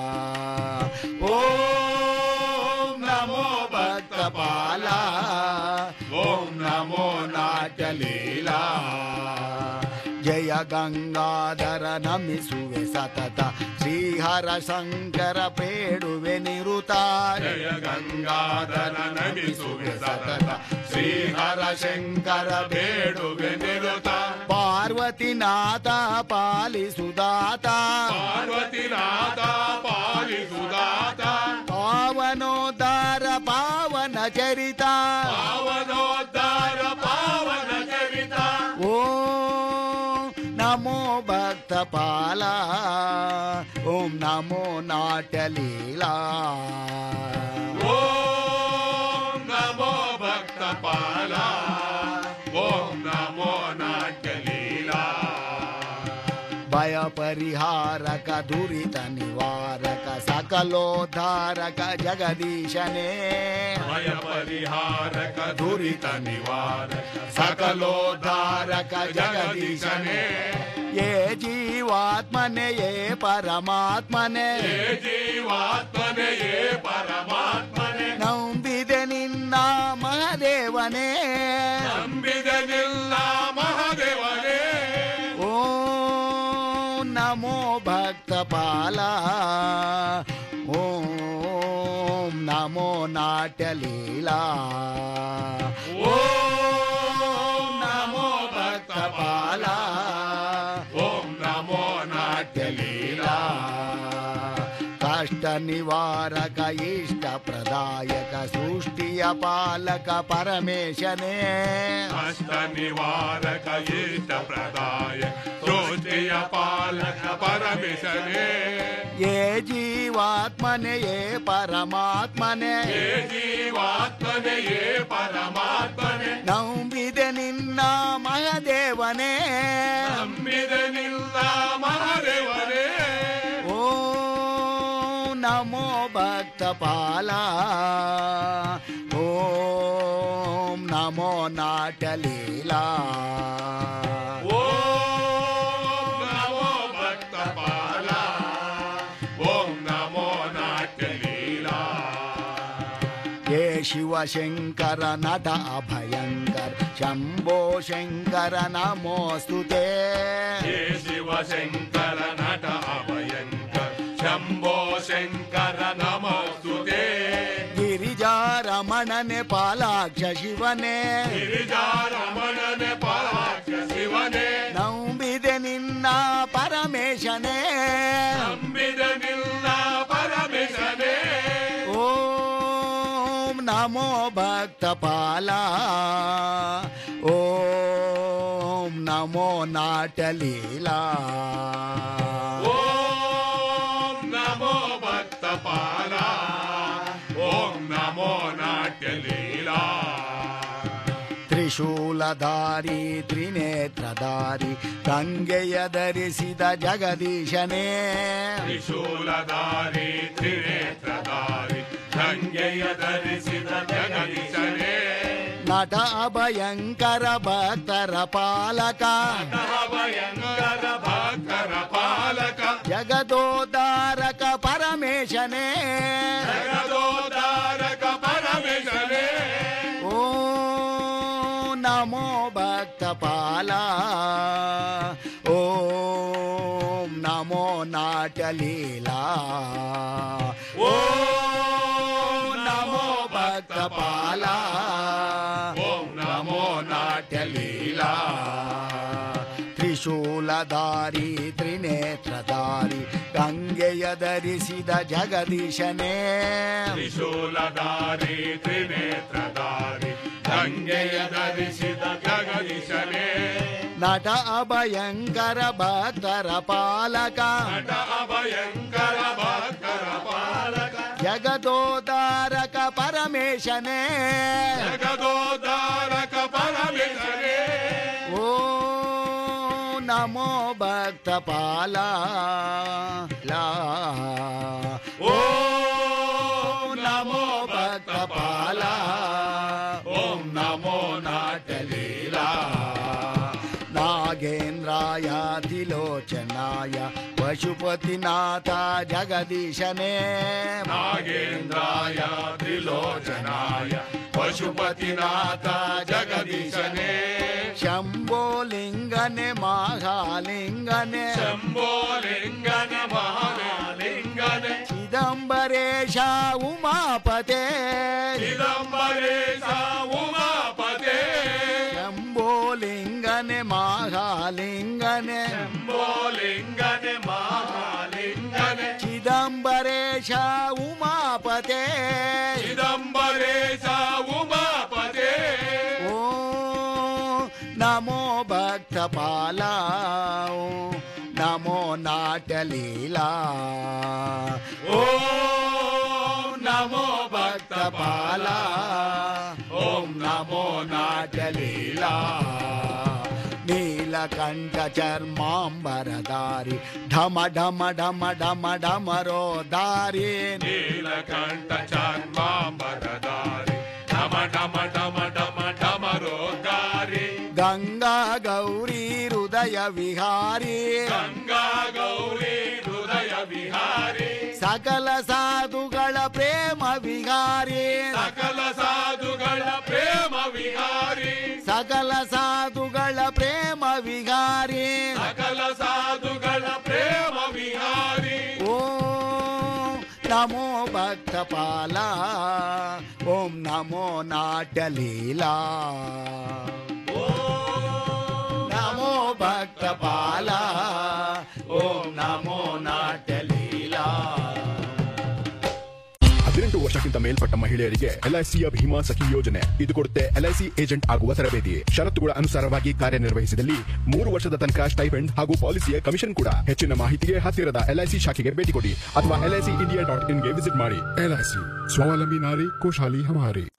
Speaker 16: ಓಂ ನಮೋ ಭಕ್ತಪಾಲ ಓಂ ನಮೋ ನಾಟ್ಯಲೀಲಾ ಜಯ ಗಂಗಾಧರ ನಮಿಸುವೆ ಸತತ ಶ್ರೀಹರ ಶಂಕರ ಬೇಡುವೆ ನಿರುತ ಜಯ ಗಂಗಾಧರ ನಮಿಸುವೆ ಸತತ ಶ್ರೀಹರ ಶಂಕರ ಬೇಡುವೆ ನಿರುತ ಪಾರ್ವತಿನಾಥ ಪಾಲಿಸುದಾತ ಪಾರ್ವತಿನಾಥ ಪಾಲಿಸುದಾತ ಪಾವನೋದ್ಧಾರ ಪಾವನ ಚರಿತ ಪಾವನೋದ್ಧಾರ ಪಾವನ ಚರಿತ ಓಂ ನಮೋ ಭಕ್ತಪಾಲ ಓಂ ನಮೋ ನಾಟ್ಯಲೀಲಾ ಓಂ ನಮೋ ಭಕ್ತಪಾಲ ಓಂ ನಮೋ ನಾಟ್ಯಲೀಲಾ ಭಯ ಪರಿಹಾರಕ ದುರಿತ ನಿವಾರಕ ಸಕಲೋದ್ಧಾರಕ ಜಗದೀಶನೇ
Speaker 17: ಭಯ ಪರಿಹಾರಕ
Speaker 16: ದುರಿತ ನಿವಾರಕ ಸಕಲೋದ್ಧಾರಕ ಜಗದೀಶನೇ ಏ ಜೀವಾತ್ಮನೆ ಏ ಪರಮಾತ್ಮನೆ
Speaker 17: ಏ ಜೀವಾತ್ಮನೆ ಏ ಪರಮಾತ್ಮನೆ
Speaker 16: ನಂಬಿದೆ ನಿನ್ನ ಮಹದೇವನೇ
Speaker 17: ನಂಬಿದೆ ನಿಲ್ಲ ಮಹಾದೇವನೇ
Speaker 16: ಓಂ ನಮೋ ಭಕ್ತಪಾಲ ಓಂ ನಮೋ ನಾಟ್ಯಲೀಲಾ ಓಂ ನಮೋ ಭಕ್ತಪಾಲ
Speaker 17: ಓಂ ನಮೋ ನಾಟ್ಯಲೀಲಾ
Speaker 16: ಕಷ್ಟ ನಿವಾರಕ ಇಷ್ಟ ಪ್ರದಾಯಕ ಸೃಷ್ಟಿಯ ಪಾಲಕ ಪರಮೇಶನೇ
Speaker 17: ಕಷ್ಟ ನಿವಾರಕ ಇಷ್ಟ ಪ್ರದಾಯ ಸೃಷ್ಟಿಯ ಪಾಲಕ ಪರಮೇಶನೇ
Speaker 16: ಏ ಜೀವಾತ್ಮನೆ ಏ ಪರಮಾತ್ಮನೆ
Speaker 17: ಏ ಜೀವಾತ್ಮನೆ ಏ ಪರಮಾತ್ಮನೆ
Speaker 16: ನಂಬಿದೆ ನಿನ್ನ ಮಹದೇವನೇ
Speaker 17: ನಂಬಿದೆ ನಿಲ್ಲ ಮಹಾದೇವನೇ
Speaker 16: ಓಂ ನಮೋ ಭಕ್ತಪಾಲ ಓಂ ನಮೋ ನಾಟ್ಯಲೀಲಾ
Speaker 17: ಓಂ ನಮೋ ಭಕ್ತಪಾಲ ಓಂ ನಮೋ ನಾಟ್ಯಲೀಲಾ
Speaker 16: ಹೇ ಶಿವಶಂಕರ ನಟ ಅಭಯಂಕರ ಶಂಭೋ ಶಂಕರ ನಮೋಸ್ತುತೆ
Speaker 17: ಹೇ ಶಿವಶಂಕರ ನಟ ಅಭಯಂಕರ ಶಂಭೋ ಶಂಕರ ನಮೋಸ್ತುತೆ
Speaker 16: ಗಿರಿಜಾರಮಣನೆ ಪಾಲಾಕ್ಷ ಶಿವನೇ
Speaker 17: ಗಿರಿಜಾರಮಣನೆ ಪಾಲಾಕ್ಷ ಶಿವನೇ
Speaker 16: ನಂಬಿದೆ ನಿನ್ನ ಪರಮೇಶನೇ
Speaker 17: ನಂಬಿದ ನಿಲ್ಲ ಪರಮೇಶನೇ
Speaker 16: ಓಂ ನಮೋ ಭಕ್ತಪಾಲ ಓಂ ನಮೋ ನಾಟ್ಯಲೀಲಾ
Speaker 17: ಓಂ ನಮೋ ಭಕ್ತಪಾಲ ಓಂ ನಮೋ ನಾಟ್ಯಲೀಲಾ
Speaker 16: ತ್ರಿಶೂಲಧಾರಿ ತ್ರಿನೇತ್ರಧಾರಿ ಗಂಗೆಯ ಧರಿಸಿದ ಜಗದೀಶನೇ
Speaker 17: ತ್ರಿಶೂಲಧಾರಿ ತ್ರಿನೇತ್ರಧಾರಿ ಗಂಗೆಯ ಧರಿಸಿದ ಜಗದೀಶನೇ
Speaker 16: ನಟ ಅಭಯಂಕರ ಭಕ್ತರ ಪಾಲಕ
Speaker 17: ಭಯಂಕರ ಭಕ್ತರ ಪಾಲಕ
Speaker 16: ಜಗದೋದ್ಧಾರಕ ಪರಮೇಶನೇ
Speaker 17: ಜಗದೋದ್ಧಾರಕ ಪರಮೇಶನೇ
Speaker 16: ಓಂ ನಮೋ ಭಕ್ತಪಾಲ ಓಂ ನಮೋ ನಾಟ್ಯಲೀಲಾ ಓಂ ನಮೋ ಭಕ್ತಪಾಲ
Speaker 17: ಓಂ ನಮೋ ನಾಟ್ಯಲೀಲಾ
Speaker 16: ತ್ರಿಶೂಲಧಾರಿ ತ್ರಿನೇತ್ರಧಾರಿ ಗಂಗೆಯ ಧರಿಸಿದ ಜಗದೀಶನೇ
Speaker 17: ತ್ರಿಶೂಲಧಾರಿ ತ್ರಿನೇತ್ರಧಾರಿ ಗಂಗೆಯ ಧರಿಸಿದ ಜಗದೀಶನೇ
Speaker 16: ನಟ ಅಭಯಂಕರ ಭಕ್ತರ ಪಾಲಕ
Speaker 17: ನಟ ಅಭಯಂಕರ ಭಕ್ತರ ಪಾಲಕ
Speaker 16: ಜಗದೋದ್ಧಾರಕ ಪರಮೇಶನೇ
Speaker 17: ಜಗದೋದ್ಧಾರಕ ಪರಮೇಶನೇ
Speaker 16: ಓ ನಮೋ ಭಕ್ತಪಾಲ ಲಾ
Speaker 17: ಓ ನಮೋ ಭಕ್ತಪಾಲ ಓಂ ನಮೋ ನಾಟ್ಯಲೀಲಾ
Speaker 16: ನಾಗೇಂದ್ರಾಯ ತಿಲೋಚನಾಯ ಪಶುಪತಿನಾಥ ಜಗದೀಶನೇ
Speaker 17: ನಾಗೇಂದ್ರಾಯ ತ್ರಿಲೋಚನಾಯ ಪಶುಪತಿನಾಥ ಜಗದೀಶನೇ
Speaker 16: ಶಂಭೋಲಿಂಗನೆ ಮಹಾಲಿಂಗನೆ
Speaker 17: ಶಂಭೋಲಿಂಗನ ಮಹಾಲಿಂಗನೆ
Speaker 16: ಚಿದಂಬರೇಶ ಉಮಾಪತೆ
Speaker 17: ಚಿದಂಬರೇಶ ಉಮಾಪತೆ
Speaker 16: ಶಂಭೋಲಿಂಗನೆ ಮಹಾಲಿಂಗನೆ
Speaker 17: ಶಂಭೋಲಿಂಗನೆ ಮಹಾಲಿಂಗನೆ
Speaker 16: ಚಿದಂಬರೇಶ ಉಮಾಪತೆ
Speaker 17: ಚಿದಂಬರೇಶ ಉಮಾಪತೆ
Speaker 16: ಓ ನಮೋ ಭಕ್ತಪಾಲ ಓ ನಮೋ ನಾಟ್ಯಲೀಲಾ
Speaker 17: ಓಂ ನಮೋ ಭಕ್ತಪಾಲ ಓಂ ನಮೋ ನಾಟ್ಯಲೀಲಾ
Speaker 16: ನೀಲ ನೀಲಕಂಠ ಚರ್ಮಾಂಬರದಾರಿ ಢಮ ಢಮ ಢಮ ಢಮ ಢಮರೋ ದಾರಿ
Speaker 17: ನೀಲಕಂಠ ಚರ್ಮಾಂಬರದಾರಿ ಢಮ ಢಮ ಢಮ ಢಮ ಢಮರೋ ದಾರಿ
Speaker 16: ಗಂಗಾ ಗೌರಿ ಹೃದಯ ವಿಹಾರಿ
Speaker 17: ಗಂಗಾ ಗೌರಿ ಹೃದಯ ವಿಹಾರಿ
Speaker 16: ಸಕಲ ಸಾಧುಗಳ ಪ್ರೇಮ ವಿಹಾರಿ
Speaker 17: ಸಕಲ ಸಾಧುಗಳ ಪ್ರೇಮ ವಿಹಾರಿ
Speaker 16: ಸಕಲ ಸಾಧುಗಳ ಪ್ರೇಮ ವಿಹಾರಿ
Speaker 17: ಸಕಲ ಸಾಧುಗಳ ಪ್ರೇಮ ವಿಹಾರಿ
Speaker 16: ಓಂ ನಮೋ ಭಕ್ತಪಾಲ ಓಂ ನಮೋ ನಾಟ್ಯಲೀಲಾ ನಮೋ ಭಕ್ತಪಾಲ ಓಂ ನಮೋ ನಾಟ್ಯಲೀಲಾ
Speaker 18: ಹದಿನೆಂಟು ವರ್ಷಕ್ಕಿಂತ ಮೇಲ್ಪಟ್ಟ ಮಹಿಳೆಯರಿಗೆ ಎಲ್ಐಸಿಯ ಭೀಮಾ ಸಖಿ ಯೋಜನೆ ಇದು ಕೊಡುತ್ತೆ ಎಲ್ಐಸಿ ಏಜೆಂಟ್ ಆಗುವ ತರಬೇತಿ ಷರತ್ತುಗಳ ಅನುಸಾರವಾಗಿ ಕಾರ್ಯನಿರ್ವಹಿಸಿದಲ್ಲಿ ಮೂರು ವರ್ಷದ ತನಕ ಸ್ಟೈಫೆಂಡ್ ಹಾಗೂ ಪಾಲಿಸಿಯ ಕಮಿಷನ್ ಕೂಡ ಹೆಚ್ಚಿನ ಮಾಹಿತಿಗೆ ಹತ್ತಿರದ ಎಲ್ಐಸಿ ಶಾಖೆಗೆ ಭೇಟಿ ಕೊಡಿ ಅಥವಾ ಎಲ್ಐಸಿ ಇಂಡಿಯಾ ಡಾಟ್ ಇನ್ಗೆ ವಿಸಿಟ್ ಮಾಡಿ
Speaker 19: एल स्वावलंबी नारी खुशहाली हमारी